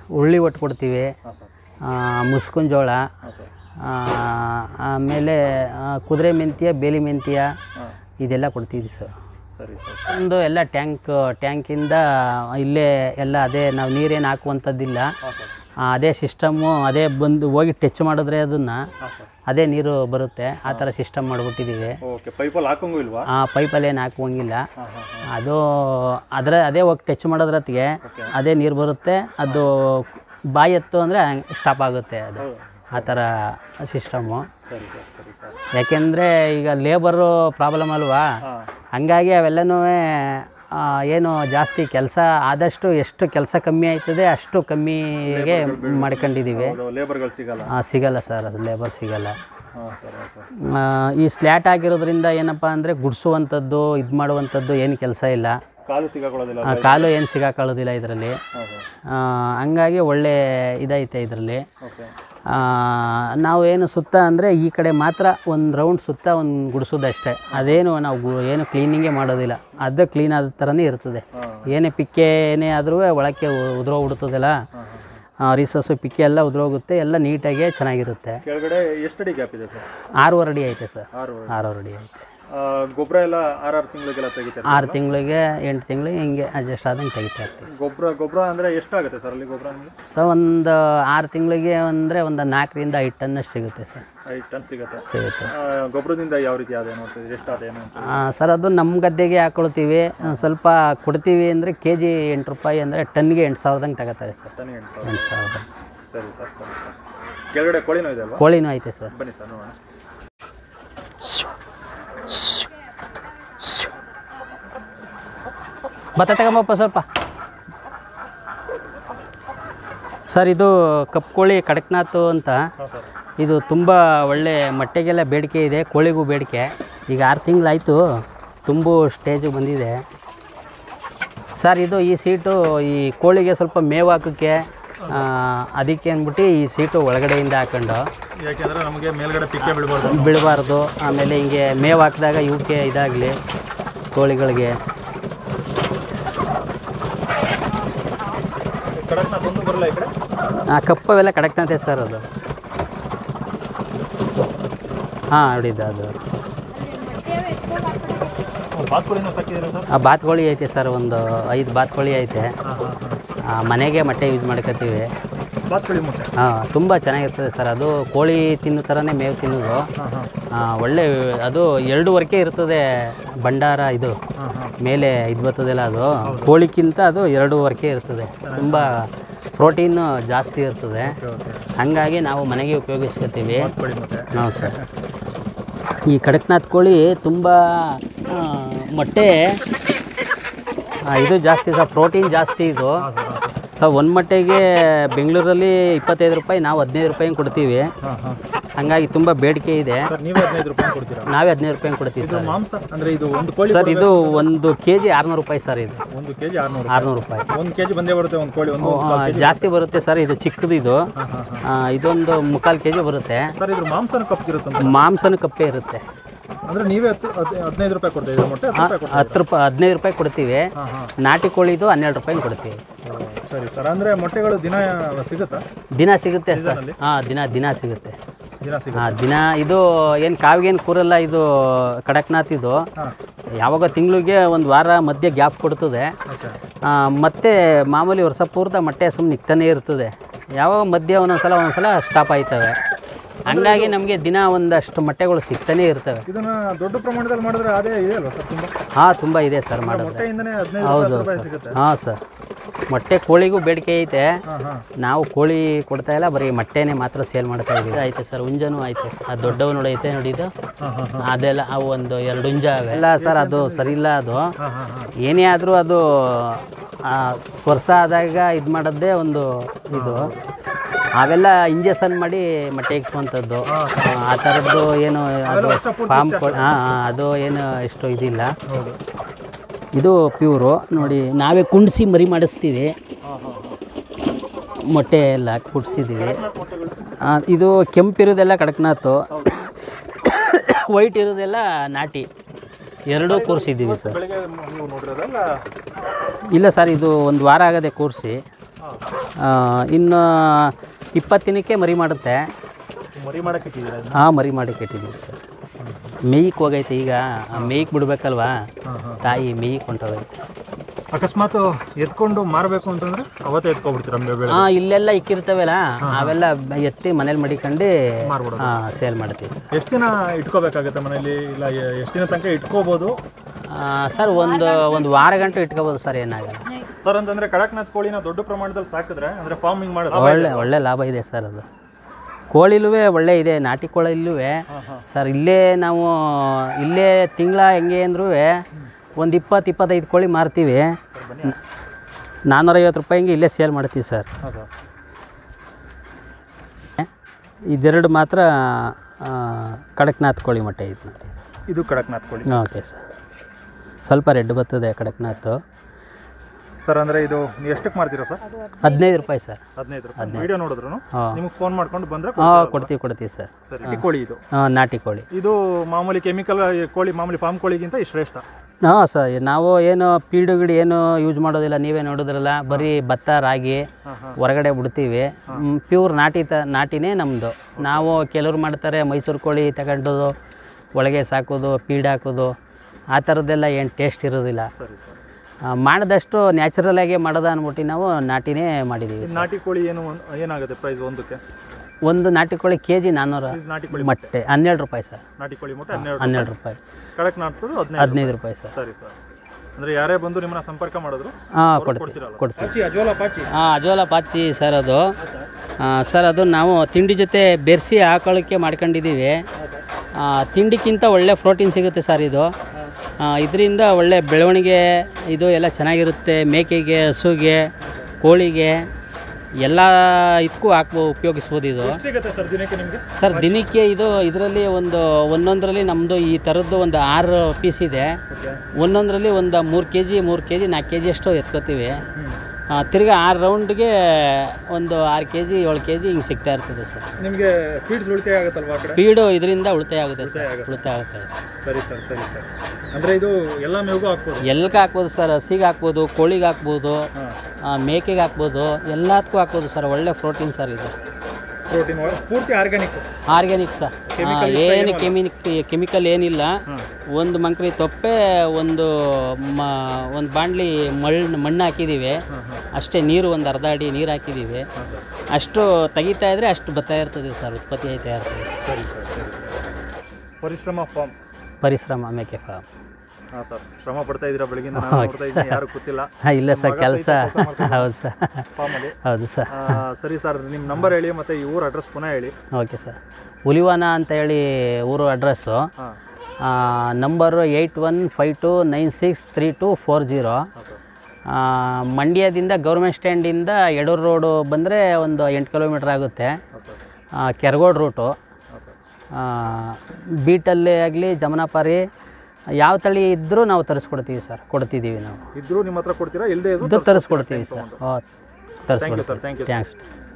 ಉಳ್ಳಿ ಒಟ್ಟು ಕೊಡ್ತೀವಿ ಹಾಂ ಸರ್ ಆ, ಮುಸ್ಕಿನ ಜೋಳ ಹಾಂ ಸರ್ ಆ, ಆಮೇಲೆ ಆ, ಕುದುರೆ ಮೆಂತ್ಯ ಬೇಲಿ ಮೆಂತ್ಯ ಇದೆಲ್ಲ ಕೊಡ್ತೀವಿ ಸರ್ ಸರಿ ಸರ್ ಒಂದು ಎಲ್ಲ ಟ್ಯಾಂಕ್ ಟ್ಯಾಂಕಿಂದ ಇಲ್ಲೇ ಎಲ್ಲ ಅದೇ ನಾವು ನೀರೇನು ಹಾಕುವಂಥದ್ದಿಲ್ಲ ಹಾಂ ಸರ್ ಆ, ಅದೇ ಸಿಸ್ಟಮ್ಮು ಅದೇ ಬಂದು ಹೋಗಿ ಟಚ್ ಮಾಡಿದ್ರೆ ಅದನ್ನು ಹಾಂ ಸರ್ ಅದೇ ನೀರು ಬರುತ್ತೆ ಆ ಥರ ಸಿಸ್ಟಮ್ ಮಾಡಿಬಿಟ್ಟಿದ್ದೀವಿ ಓಕೆ ಪೈಪಲ್ಲಿ ಹಾಕಂಗೂ ಇಲ್ವಾ ಆ ಪೈಪಲ್ಲಿ ಏನು ಹಾಕುವಂಗಿಲ್ಲ ಹಾಂ ಹಾಂ ಅದು ಅದರ ಅದೇ ಹೋಗಿ ಟಚ್ ಮಾಡೋದ್ರತ್ತಿಗೆ ಅದೇ ನೀರು ಬರುತ್ತೆ ಅದು ಬಾಯಿ ಎತ್ತು ಅಂದರೆ ಸ್ಟಾಪ್ ಆಗುತ್ತೆ ಅದು ಆ ಥರ ಸಿಸ್ಟಮ್ಮು ಸರಿ ಸರ್ ಸರಿ ಸರ್ ಯಾಕೆಂದರೆ ಈಗ ಲೇಬರು ಪ್ರಾಬ್ಲಮ್ ಅಲ್ವಾ ಹಾಂ ಹಂಗಾಗಿ ಅವೆಲ್ಲನೂ ಏನು ಜಾಸ್ತಿ ಕೆಲಸ ಆದಷ್ಟು ಎಷ್ಟು ಕೆಲಸ ಕಮ್ಮಿ ಆಯ್ತದೆ ಅಷ್ಟು ಕಮ್ಮಿಗೆ ಮಾಡ್ಕೊಂಡಿದ್ದೀವಿ ಹೌದು ಲೇಬರ್ಗಳು ಸಿಗಲ್ಲ ಆ, ಸಿಗಲ್ಲ ಸರ್ ಅದು ಲೇಬರ್ ಸಿಗಲ್ಲ ಹಾಂ ಸರ್ ಹಾಂ ಸರ್ ಆ, ಈ ಸ್ಲ್ಯಾಟ್ ಆಗಿರೋದ್ರಿಂದ ಏನಪ್ಪ ಅಂದರೆ ಗುಡಿಸುವಂಥದ್ದು ಇದು ಮಾಡುವಂಥದ್ದು ಏನು ಕೆಲಸ ಇಲ್ಲ ಕಾಲು ಸಿಗಾಕೊಳ್ಳೋದಿಲ್ಲ ಆ, ಕಾಲು ಏನು ಸಿಗಾಕೊಳ್ಳೋದಿಲ್ಲ ಇದರಲ್ಲಿ ಹಾಂ ಹಾಂ ಹಂಗಾಗಿ ಒಳ್ಳೆ ಇದೈತೆ ಇದರಲ್ಲಿ ಓಕೆ ನಾವು ಏನು ಸುತ್ತ ಅಂದರೆ ಈ ಕಡೆ ಮಾತ್ರ ಒಂದು ರೌಂಡ್ ಸುತ್ತ ಒಂದು ಗುಡಿಸೋದಷ್ಟೇ ಅದೇನು ನಾವು ಗು- ಏನು ಕ್ಲೀನಿಂಗೇ ಮಾಡೋದಿಲ್ಲ ಅದು ಕ್ಲೀನ್ ಆದ ಥರನೇ ಇರ್ತದೆ ಏನೇ ಪಿಕ್ಕೆ ಏನೇ ಆದರೂ ಒಳಕ್ಕೆ ಉದುರೋ ಬಿಡ್ತದಲ್ಲ ರಿಸಸ್ಸು ಪಿಕ್ಕೆ ಎಲ್ಲ ಉದುರೋಗುತ್ತೆ ಎಲ್ಲ ನೀಟಾಗಿ ಚೆನ್ನಾಗಿರುತ್ತೆ ಕೆಳಗಡೆ ಎಷ್ಟು ಅಡಿ ಗ್ಯಾಪ್ ಇದೆ ಸರ್ ಆರೂವರೆ ಅಡಿ ಐತೆ ಸರ್ ಆರು ಆರೂವರೆ ಅಡಿ ಐತೆ ಗೊಬ್ಬರ ಎಲ್ಲ ಆರಾರು ತಿಂಗಳಿಗೆಲ್ಲ ತೆಗಿತಾರೆ ಆರು ತಿಂಗಳಿಗೆ ಎಂಟು ತಿಂಗಳಿಗೆ ಹಿಂಗೆ ಅಡ್ಜಸ್ಟ್ ಆದಂಗೆ ತೆಗಿತಾ ಇರ್ತೀವಿ ಗೊಬ್ಬರ ಗೊಬ್ಬರ ಅಂದರೆ ಎಷ್ಟಾಗುತ್ತೆ ಸರ್ ಅಲ್ಲಿ ಗೊಬ್ಬರ ನಿಮಗೆ ಸೊ ಒಂದು ಆರು ತಿಂಗಳಿಗೆ ಅಂದರೆ ಒಂದು ನಾಲ್ಕರಿಂದ ಐದು ಟನ್ನಷ್ಟು ಸಿಗುತ್ತೆ ಸರ್ ಐದು ಟನ್ ಸಿಗುತ್ತೆ ಸಿಗುತ್ತೆ ಆ, ಗೊಬ್ಬರದಿಂದ ಯಾವ ರೀತಿ ಅದೇನು ಅಂತ ಎಷ್ಟು ಅದೇನು ಅಂತ ಆ, ಸರ್ ಅದು ನಮ್ಮ ಗದ್ದೆಗೆ ಹಾಕೊಳ್ತೀವಿ ಒಂದ್ ಸ್ವಲ್ಪ ಕೊಡ್ತೀವಿ ಅಂದರೆ ಕೆ ಜಿ ಎಂಟು ರೂಪಾಯಿ ಅಂದರೆ ಟನ್ಗೆ ಎಂಟು ಸಾವಿರದಂಗೆ ತಗೋತಾರೆ ಸರ್ ಟನ್ ಎಂಟು ಸಾವಿರ ಎಂಟು ಸಾವಿರ ಸರಿ ಸರ್ ಸರಿ ಸರ್ ಕೆಳಗಡೆ ಕೋಳಿನೂ ಇದೆ ಅಲ್ವಾ ಕೋಳಿನೂ ಐತೆ ಸರ್ ಬನ್ನಿ ಸರ್ ನೋಡೋಣ ಭತ್ತ ತಗೊಂಬಪ್ಪ ಸ್ವಲ್ಪ ಸರ್ ಇದು ಕಪ್ಪು ಕೋಳಿ ಕಡಕ್ನಾಥ್ ಅಂತ ಹಾಂ ಸರ್ ಇದು ತುಂಬ ಒಳ್ಳೆ ಮೊಟ್ಟೆಗೆಲ್ಲ ಬೇಡಿಕೆ ಇದೆ ಕೋಳಿಗೂ ಬೇಡಿಕೆ ಈಗ ಆರು ತಿಂಗಳಾಯಿತು ತುಂಬು ಸ್ಟೇಜಿಗೆ ಬಂದಿದೆ ಸರ್ ಇದು ಈ ಸೀಟು ಈ ಕೋಳಿಗೆ ಸ್ವಲ್ಪ ಮೇವು ಹಾಕೋಕ್ಕೆ ಆ, ಅದಕ್ಕೆ ಅಂದ್ಬಿಟ್ಟು ಈ ಸೀಟು ಒಳಗಡೆಯಿಂದ ಹಾಕೊಂಡು ಯಾಕೆಂದರೆ ನಮಗೆ ಮೇಲ್ಗಡೆ ಪಿಕ್ಕೆ ಬಿಡಬಾರ್ದು ಬಿಡಬಾರ್ದು ಆಮೇಲೆ ಹಿಂಗೆ ಮೇವು ಹಾಕಿದಾಗ ಇವಕ್ಕೆ ಇದಾಗಲಿ ಕೋಳಿಗಳಿಗೆ ಕಡಕ್ ನಾ ಬಂದು ಬರಲ್ಲ ಈ ಕಡೆ ಆ, ಕಪ್ಪವೆಲ್ಲ ಕಡಕ್ನಂತೆ ಸರ್ ಅದು ಹಾಂ ನೋಡಿದ್ದು ಅದು ಬಾತ್ಕೋಳಿನೂ ಸಾಕಿದ್ದೀರಾ ಸರ್ ಆ ಬಾತ್ಕೋಳಿ ಐತೆ ಸರ್ ಒಂದು ಐದು ಬಾತ್ಕೋಳಿ ಐತೆ ಹಾಂ ಹಾಂ ಹಾಂ ಆ, ಮನೆಗೆ ಮೊಟ್ಟೆ ಯೂಸ್ ಮಾಡ್ಕೊತೀವಿ ಬಾತ್ಕೋಳಿ ಮುಟ್ಟೆ ಹಾಂ ತುಂಬ ಚೆನ್ನಾಗಿರ್ತದೆ ಸರ್ ಅದು ಕೋಳಿ ತಿನ್ನೋ ಥರನೇ ಮೇವು ತಿನ್ನೋದು ಹಾಂ ಹಾಂ ಆ, ಒಳ್ಳೆ ಅದು ಎರಡೂವರೆಗೆ ಇರ್ತದೆ ಭಂಡಾರ ಇದು ಹಾಂ ಹಾಂ ಮೇಲೆ ಇದು ಬರ್ತದಲ್ಲ ಅದು ಕೋಳಿಕ್ಕಿಂತ ಅದು ಎರಡೂವರೆಗೆ ಇರ್ತದೆ ತುಂಬ ಪ್ರೋಟೀನು ಜಾಸ್ತಿ ಇರ್ತದೆ ಓಕೆ ಓಕೆ ಹಾಗಾಗಿ ನಾವು ಮನೆಗೆ ಉಪಯೋಗಿಸ್ಕೊತೀವಿ ಕೋಳಿ ಮುಟ್ಟೆ ಹಾಂ ಸರ್ ಈ ಕಡಕ್ನಾಥ್ ಕೋಳಿ ತುಂಬ ಆ, ಮೊಟ್ಟೆ ಆ, ಇದು ಜಾಸ್ತಿ ಸರ್ ಪ್ರೋಟೀನ್ ಜಾಸ್ತಿ ಇದು ಸರ್ ಒಂದು ಮೊಟ್ಟೆಗೆ ಬೆಂಗಳೂರಲ್ಲಿ ಇಪ್ಪತ್ತೈದು ರೂಪಾಯಿ ನಾವು ಹದಿನೈದು ರೂಪಾಯಿ ಕೊಡ್ತೀವಿ ಹಾಂ ಹಾಂ ಹಾಗಾಗಿ ತುಂಬ ಬೇಡಿಕೆ ಇದೆ ಸರ್ ನೀವೇ ಹದಿನೈದು ರೂಪಾಯಿ ಕೊಡ್ತೀರಾ ನಾವೇ ಹದಿನೈದು ರೂಪಾಯಿ ಕೊಡ್ತೀವಿ ಇದು ಸರ್ ಮಾಂಸ ಅಂದರೆ ಇದು ಒಂದು ಕೋಳಿ ಸರ್ ಇದು ಒಂದು ಕೆ ಜಿ ಆರುನೂರು ರೂಪಾಯಿ ಸರ್ ಇದು ಒಂದು ಕೆ ಜಿ ಆರುನೂರು ಆರುನೂರು ರೂಪಾಯಿ ಒಂದು ಕೆ ಜಿ ಬಂದೇ ಬರುತ್ತೆ ಒಂದು ಕೋಳಿ ಒಂದು ಆ, ಜಾಸ್ತಿ ಬರುತ್ತೆ ಸರ್ ಇದು ಚಿಕ್ಕದು ಇದು ಹಾಂ ಹಾಂ ಹಾಂ ಆ, ಇದೊಂದು ಮುಕ್ಕಾಲು ಕೆ ಜಿ ಬರುತ್ತೆ ಸರ್ ಇದ್ರ ಮಾಂಸನ ಕಪ್ಪಿರುತ್ತಂತ ಮಾಂಸನೂ ಕಪ್ಪೆ ಇರುತ್ತೆ ಅಂದರೆ ನೀವೇ ಹತ್ತು ಹದ್- ಹದಿನೈದು ರೂಪಾಯಿ ಕೊಡ್ತಾ ಇದ್ದೀರಾ ಮೊಟ್ಟೆ ಹತ್ತು ರೂಪಾಯಿ ಕೊಡ್ತಾ ಹತ್ತು ರೂಪಾಯಿ ಹದಿನೈದು ರೂಪಾಯಿ ಕೊಡ್ತೀವಿ ಹಾಂ ಹಾಂ ನಾಟಿ ಕೋಳಿದು ಹನ್ನೆರಡು ರೂಪಾಯಿ ಕೊಡ್ತೀವಿ ಸರಿ ಸರ್ ಅಂದರೆ ಮೊಟ್ಟೆಗಳು ದಿನ ಸಿಗುತ್ತಾ ದಿನ ಸಿಗುತ್ತೆ ಸರ್ ಹಾಂ ದಿನ ದಿನ ಸಿಗುತ್ತೆ ದಿನ ಸಿಗುತ್ತೆ ಹಾಂ ದಿನ ಇದು ಏನು ಕಾವಿಗೇನು ಕೂರಲ್ಲ ಇದು ಕಡಕ್ನಾಥ್ ಇದು ಹಾಂ ಯಾವಾಗ ತಿಂಗಳಿಗೆ ಒಂದು ವಾರ ಮಧ್ಯೆ ಗ್ಯಾಪ್ ಕೊಡ್ತದೆ ಓಕೆ ಆ, ಮತ್ತೆ ಮಾಮೂಲಿ ವರ್ಷ ಪೂರ್ತ ಮೊಟ್ಟೆ ಸುಮ್ಮನೆ ನಿಕ್ತಾನೇ ಇರ್ತದೆ ಯಾವಾಗ ಮಧ್ಯೆ ಒಂದೊಂದ್ಸಲ ಒಂದೊಂದ್ಸಲ ಸ್ಟಾಪ್ ಆಯ್ತವೆ ಹಂಗಾಗಿ ನಮಗೆ ದಿನ ಒಂದಷ್ಟು ಮೊಟ್ಟೆಗಳು ಸಿಗ್ತಾನೇ ಇರ್ತವೆ ಇದನ್ನ ದೊಡ್ಡ ಪ್ರಮಾಣದಲ್ಲಿ ಮಾಡಿದ್ರೆ ಅದೇ ಇದೆ ಅಲ್ವಾ ಸರ್ ತುಂಬ ಹಾಂ ತುಂಬ ಇದೆ ಸರ್ ಮಾಡಿದ್ರೆ ಮೊಟ್ಟೆಯಿಂದನೇ ಹದಿನೈದು ಹೌದು ರೂಪಾಯಿ ಸರ್ ಸಿಗುತ್ತೆ ಹಾಂ ಸರ್ ಮೊಟ್ಟೆ ಕೋಳಿಗೂ ಬೇಡಿಕೆ ಐತೆ ಹಾಂ ಹಾಂ ನಾವು ಕೋಳಿ ಕೊಡ್ತಾ ಇಲ್ಲ ಬರೀ ಮೊಟ್ಟೆನೇ ಮಾತ್ರ ಸೇಲ್ ಮಾಡ್ತಾ ಇದ್ದೀವಿ ಆಯ್ತು ಸರ್ ಹುಂಜನೂ ಐತೆ ಅದು ದೊಡ್ಡವು ನೋಡಿ ಐತೆ ನೋಡಿ ಇದು ಹಾಂ ಹಾಂ ಹಾಂ ಅದೆಲ್ಲ ಅವು ಒಂದು ಎರಡು ಹುಂಜ ಅವೆ ಇಲ್ಲ ಸರ್ ಅದು ಸರಿ ಇಲ್ಲ ಅದು ಹಾಂ ಹಾಂ ಹಾಂ ಏನೇ ಆದರೂ ಅದು ಆ, ವರ್ಷ ಆದಾಗ ಇದು ಮಾಡೋದೇ ಒಂದು ಇದು ಅವೆಲ್ಲ ಇಂಜೆಕ್ಷನ್ ಮಾಡಿ ಮೊಟ್ಟೆ ಇಕ್ಸುವಂಥದ್ದು ಆ ಥರದ್ದು ಏನು ಅದು ಫಾರ್ಮ್ ಹಾಂ ಹಾಂ ಅದು ಏನು ಎಷ್ಟು ಇದಿಲ್ಲ ಹೌದು ಇದು ಪ್ಯೂರು ನೋಡಿ ನಾವೇ ಕುಂಡಿಸಿ ಮರಿ ಮಾಡಿಸ್ತೀವಿ ಹಾಂ ಹಾಂ ಮೊಟ್ಟೆ ಎಲ್ಲ ಕುಡಿಸಿದ್ದೀವಿ ಇದು ಕೆಂಪಿರೋದೆಲ್ಲ ಕಡಕ್ನಾಥು ವೈಟ್ ಇರೋದೆಲ್ಲ ನಾಟಿ ಎರಡೂ ಕೂರಿಸಿದ್ದೀವಿ ಸರ್ ಬೆಳಿಗ್ಗೆ ನೀವು ನೋಡಿರೋದಲ್ಲ ಇಲ್ಲ ಸರ್ ಇದು ಒಂದು ವಾರ ಆಗದೆ ಕೂರಿಸಿ ಆ, ಇನ್ನು ಇಪ್ಪತ್ತು ದಿನಕ್ಕೆ ಮರಿ ಮಾಡುತ್ತೆ ಮರಿ ಮಾಡಕ್ಕೆ ಇಟ್ಟಿದ್ದೀರಾ ಇದನ್ನ? ಹಾಂ ಮರಿ ಮಾಡಿ ಕೆಟ್ಟಿದ್ದೀವಿ ಸರ್ ಮೇಯ್ಕ್ ಹೋಗೈತೆ ಈಗ ಮೇಯ್ಕ್ ಬಿಡ್ಬೇಕಲ್ವಾ ತಾಯಿ ಮೇಯ್ಕ್ ಹೊಂಟೋಗೈತೆ ಅಕಸ್ಮಾತ್ ಎತ್ಕೊಂಡು ಮಾರಬೇಕು ಅಂತಂದ್ರೆ ಅವತ್ತೇ ಎತ್ಕೊಬಿಡ್ತೀರಾ ಬೆಳೆ ಹಾಂ ಇಲ್ಲೆಲ್ಲ ಇಕ್ಕಿರ್ತವೆಲ್ಲ ಅವೆಲ್ಲ ಎತ್ತಿ ಮನೇಲಿ ಮಡಿಕೊಂಡು ಹಾಂ ಸೇಲ್ ಮಾಡ್ತೀವಿ ಸರ್ ಎಷ್ಟು ದಿನ ಇಟ್ಕೋಬೇಕಾಗತ್ತೆ ಮನೇಲಿ ಇಲ್ಲ ಎ- ಎಷ್ಟು ದಿನ ತನಕ ಇಟ್ಕೋಬೋದು ಆ, ಸರ್ ಒಂದು ಒಂದು ವಾರ ಗಂಟೆ ಇಟ್ಕೋಬೋದು ಸರ್ ಏನಾಗಲ್ಲ ಸರ್ ಅಂತಂದ್ರೆ ಕಡಕ್ನಾಥ್ ಕೋಳಿನ ದೊಡ್ಡ ಪ್ರಮಾಣದಲ್ಲಿ ಸಾಕಿದ್ರೆ ಅಂದ್ರೆ ಫಾರ್ಮಿಂಗ್ ಮಾಡೋದು ಒಳ್ಳೆ ಒಳ್ಳೆ ಲಾಭ ಇದೆ ಸರ್ ಅದು ಕೋಳಿಲೂ ಒಳ್ಳೆ ಇದೆ ನಾಟಿ ಕೋಳಿಲೂ ಸರ್ ಇಲ್ಲೇ ನಾವು ಇಲ್ಲೇ ತಿಂಗಳ ಹೆಂಗೆ ಅಂದ್ರೂ ಒಂದು ಇಪ್ಪತ್ತು ಇಪ್ಪತ್ತೈದು ಕೋಳಿ ಮಾರ್ತೀವಿ ನಾನ್ನೂರೈವತ್ತು ರೂಪಾಯಿಗೆ ಇಲ್ಲೇ ಸೇಲ್ ಮಾಡ್ತೀವಿ ಸರ್ ಹಾಂ ಸರ್ ಇದೆರಡು ಮಾತ್ರ ಆ, ಕಡಕ್ನಾಥ್ ಕೋಳಿ ಮೊಟ್ಟೆ ಇದು ನೋಡಿ ಇದು ಕಡಕ್ನಾಥ್ ಕೋಳಿ ಓಕೆ ಸರ್ ಸ್ವಲ್ಪ ರೆಡ್ ಬರ್ತದೆ ಕಡಕ್ನಾಥ್ ಸರ್ ಅಂದ್ರೆ ಇದು ನೀವು ಎಷ್ಟಕ್ಕೆ ಮಾಡ್ತೀರಾ ಸರ್ ಹದಿನೈದು ರೂಪಾಯಿ ಸರ್ ಹದಿನೈದು ರೂಪಾಯಿ ವಿಡಿಯೋ ನೋಡಿದ್ರು ಹಾಂ ನಿಮಗೆ ಫೋನ್ ಮಾಡ್ಕೊಂಡು ಬಂದ್ರೆ ಹಾಂ ಕೊಡ್ತೀವಿ ಕೊಡ್ತೀವಿ ಸರ್ ಸರಿ ಈ ಕೋಳಿ ಇದು ಹಾಂ ನಾಟಿ ಕೋಳಿ ಇದು ಮಾಮೂಲಿ ಕೆಮಿಕಲ್ ಕೋಳಿ ಮಾಮೂಲಿ ಫಾರ್ಮ್ ಕೋಳಿಗಿಂತ ಇದು ಶ್ರೇಷ್ಠ ಹಾಂ ಸರ್ ನಾವು ಏನು ಪೀಡು ಗಿಡ ಏನು ಯೂಸ್ ಮಾಡೋದಿಲ್ಲ ನೀವೇ ನೋಡಿದ್ರಲ್ಲ ಬರೀ ಭತ್ತ ರಾಗಿ ಹೊರಗಡೆ ಬಿಡ್ತೀವಿ ಪ್ಯೂರ್ ನಾಟಿ ತ ನಾಟಿನೇ ನಮ್ಮದು ನಾವು ಕೆಲವ್ರು ಮಾಡ್ತಾರೆ ಮೈಸೂರು ಕೋಳಿ ತಗೊಂಡು ಒಳಗೆ ಸಾಕೋದು ಪೀಡ್ ಹಾಕೋದು ಆ ಥರದ್ದೆಲ್ಲ ಏನು ಟೇಸ್ಟ್ ಇರೋದಿಲ್ಲ ಸರಿ ಸರ್ ಆ, ಮಾಡಿದಷ್ಟು ನ್ಯಾಚುರಲ್ ಆಗಿ ಮಾಡೋದ ಅಂದ್ಬಿಟ್ಟು ನಾವು ನಾಟಿನೇ ಮಾಡಿದ್ದೀವಿ ಇದು ನಾಟಿ ಕೋಳಿ ಏನು ಒಂದ್- ಏನಾಗುತ್ತೆ ಪ್ರೈಸ್ ಒಂದಕ್ಕೆ ಒಂದು ನಾಟಿ ಕೋಳಿ ಕೆ ಜಿ ನಾನ್ನೂರ ಇದು ನಾಟಿ ಕೋಳಿ ಮೊಟ್ಟೆ ಹನ್ನೆರಡು ರೂಪಾಯಿ ಸರ್ ನಾಟಿ ಕೋಳಿ ಮೊಟ್ಟೆ ಹನ್ನೆರಡು ಹನ್ನೆರಡು ರೂಪಾಯಿ ಕಡಕ್ ನಾಟ್ತದ್ದು ಹದಿನೈದು ಹದಿನೈದು ರೂಪಾಯಿ ಸರ್ ಸರಿ ಸರ್ ಅಂದ್ರೆ ಯಾರೇ ಬಂದು ನಿಮ್ಮನ್ನ ಸಂಪರ್ಕ ಮಾಡಿದ್ರು ಹಾಂ ಕೊಡ್ತೀವಿ ಕೊಡ್ತೀರಲ್ಲ ಕೊಡ್ತೀವಿ ಪಾಚಿ ಅಜೋಲ ಪಾಚಿ ಹಾಂ ಅಜೋಲ ಪಾಚಿ ಸರ್ ಅದು ಆ, ಸರ್ ಅದು ನಾವು ತಿಂಡಿ ಜೊತೆ ಬೆರೆಸಿ ಹಾಕೊಳ್ಳೋಕ್ಕೆ ಮಾಡ್ಕೊಂಡಿದ್ದೀವಿ ಆ, ತಿಂಡಿಕ್ಕಿಂತ ಒಳ್ಳೆ ಪ್ರೋಟೀನ್ ಸಿಗುತ್ತೆ ಸರ್ ಇದು ಇದರಿಂದ ಒಳ್ಳೆ ಬೆಳವಣಿಗೆ ಇದು ಎಲ್ಲ ಚೆನ್ನಾಗಿರುತ್ತೆ ಮೇಕೆಗೆ ಹಸುಗೆ ಕೋಳಿಗೆ ಎಲ್ಲ ಇದಕ್ಕೂ ಹಾಕ್ಬೋ ಉಪಯೋಗಿಸ್ಬೋದು ಇದು ಸಿಗುತ್ತೆ ಸರ್ ದಿನಕ್ಕೆ ನಿಮಗೆ ಸರ್ ದಿನಕ್ಕೆ ಇದು ಇದರಲ್ಲಿ ಒಂದು ಒಂದೊಂದರಲ್ಲಿ ನಮ್ಮದು ಈ ಥರದ್ದು ಒಂದು ಆರು ಪೀಸ್ ಇದೆ ಒಂದೊಂದರಲ್ಲಿ ಒಂದು ಮೂರು ಕೆ ಜಿ ಮೂರು ಕೆ ಜಿ ನಾಲ್ಕು ಕೆ ಜಿ ಅಷ್ಟು ಎತ್ಕೋತೀವಿ ಆ, ತಿರ್ಗಾ ಆರು ರೌಂಡ್ಗೆ ಒಂದು ಆರು ಕೆ ಜಿ ಏಳು ಕೆ ಜಿ ಹಿಂಗೆ ಸಿಗ್ತಾ ಇರ್ತದೆ ಸರ್ ನಿಮಗೆ ಫೀಡ್ಸ್ ಉಳಿತಾಯ ಆಗುತ್ತಲ್ವಾ ಆ ಕಡೆ ಸ್ಪೀಡು ಇದರಿಂದ ಉಳಿತಾಯ ಆಗುತ್ತೆ ಸರ್ ಉಳಿತಾಯ ಆಗುತ್ತೆ ಸರಿ ಸರ್ ಸರಿ ಸರ್ ಅಂದ್ರೆ ಇದು ಎಲ್ಲ ಮೇವಿಗೂ ಹಾಕ್ಬೋದು ಎಲ್ಲಕ್ಕೆ ಹಾಕ್ಬೋದು ಸರ್ ಹಸಿಗೆ ಹಾಕ್ಬೋದು ಕೋಳಿಗೆ ಹಾಕ್ಬೋದು ಆ, ಮೇಕೆಗೆ ಹಾಕ್ಬೋದು ಎಲ್ಲದಕ್ಕೂ ಹಾಕ್ಬೋದು ಸರ್ ಒಳ್ಳೆ ಪ್ರೋಟೀನ್ ಸರ್ ಇದು ಪ್ರೋಟೀನ್ ಪೂರ್ತಿ ಆರ್ಗ್ಯಾನಿಕ್ ಆರ್ಗ್ಯಾನಿಕ್ ಸರ್ ಏನು ಕೆಮಿಕ್ ಕೆಮಿಕಲ್ ಏನಿಲ್ಲ ಒಂದು ಮಂಕ್ರಿ ತೊಪ್ಪೆ ಒಂದು ಮ ಒಂದು ಬಾಣಲಿ ಮಣ್ಣು ಮಣ್ಣು ಹಾಕಿದ್ದೀವಿ ಅಷ್ಟೇ ನೀರು ಒಂದು ಅರ್ಧ ಅಡಿ ನೀರು ಹಾಕಿದ್ದೀವಿ ಅಷ್ಟು ತೆಗಿತಾ ಇದ್ರೆ ಅಷ್ಟು ಬರ್ತಾ ಇರ್ತದೆ ಸರ್ ಉತ್ಪತ್ತಿ ಆಯ್ತಾ ಇರ್ತದೆ ಸರಿ ಸರ್ ಸರಿ ಪರಿಶ್ರಮ ಫಾರ್ಮ್ ಪರಿಶ್ರಮ ಮೇಕೆ ಫಾರ್ಮ್ ಹಾಂ ಸರ್ ಶ್ರಮ ಪಡ್ತಾ ಇದ್ದೀರಾ ಬೆಳಗಿಂದ ನಾನು ನೋಡ್ತಾ ಇದ್ದೀನಿ ಯಾರು ಗೊತ್ತಿಲ್ಲ ಹಾಂ ಇಲ್ಲ ಸರ್ ಕೆಲಸ ಹೌದು ಸರ್ ಫಾರ್ಮಲ್ಲಿ ಹೌದು ಸರ್ ಸರಿ ಸರ್ ನಿಮ್ಮ ನಂಬರ್ ಹೇಳಿ ಮತ್ತು ಈ ಊರ ಅಡ್ರೆಸ್ ಪುನಃ ಹೇಳಿ ಓಕೆ ಸರ್ ಹುಲಿವಾನ ಅಂತ ಹೇಳಿ ಊರು ಅಡ್ರೆಸ್ಸು ಹಾಂ number eight one five two nine six three two four zero ಹಾಂ ಸರ್ ಮಂಡ್ಯದಿಂದ ಗೌರ್ಮೆಂಟ್ ಸ್ಟ್ಯಾಂಡಿಂದ ಯಡೂರು ರೋಡು ಬಂದರೆ ಒಂದು ಎಂಟು ಕಿಲೋಮೀಟ್ರ್ ಆಗುತ್ತೆ ಹಾಂ ಸರ್ ಆ, ಕೆರಗೋಡು ರೂಟು ಹಾಂ ಸರ್ ಆ, ಬೀಟಲ್ಲೇ ಆಗಲಿ ಜಮನಾಪಾರಿ ಯಾವ ತಳಿ ಇದ್ದರೂ ನಾವು ತರಿಸ್ಕೊಡ್ತೀವಿ ಸರ್ ಕೊಡ್ತಿದ್ದೀವಿ ನಾವು ಇದ್ರೂ ನಿಮ್ಮ ಹತ್ರ ಕೊಡ್ತೀರಾ ಇಲ್ಲದೆ ಇದ್ರು ಇದು ತರಿಸ್ಕೊಡ್ತೀವಿ ಸರ್ ಓ ಥ್ಯಾಂಕ್ ಯು ತರಿಸ್ಕೊಡ್ತೀವಿ ಸರ್ ಥ್ಯಾಂಕ್ ಯು ಥ್ಯಾಂಕ್ಸ್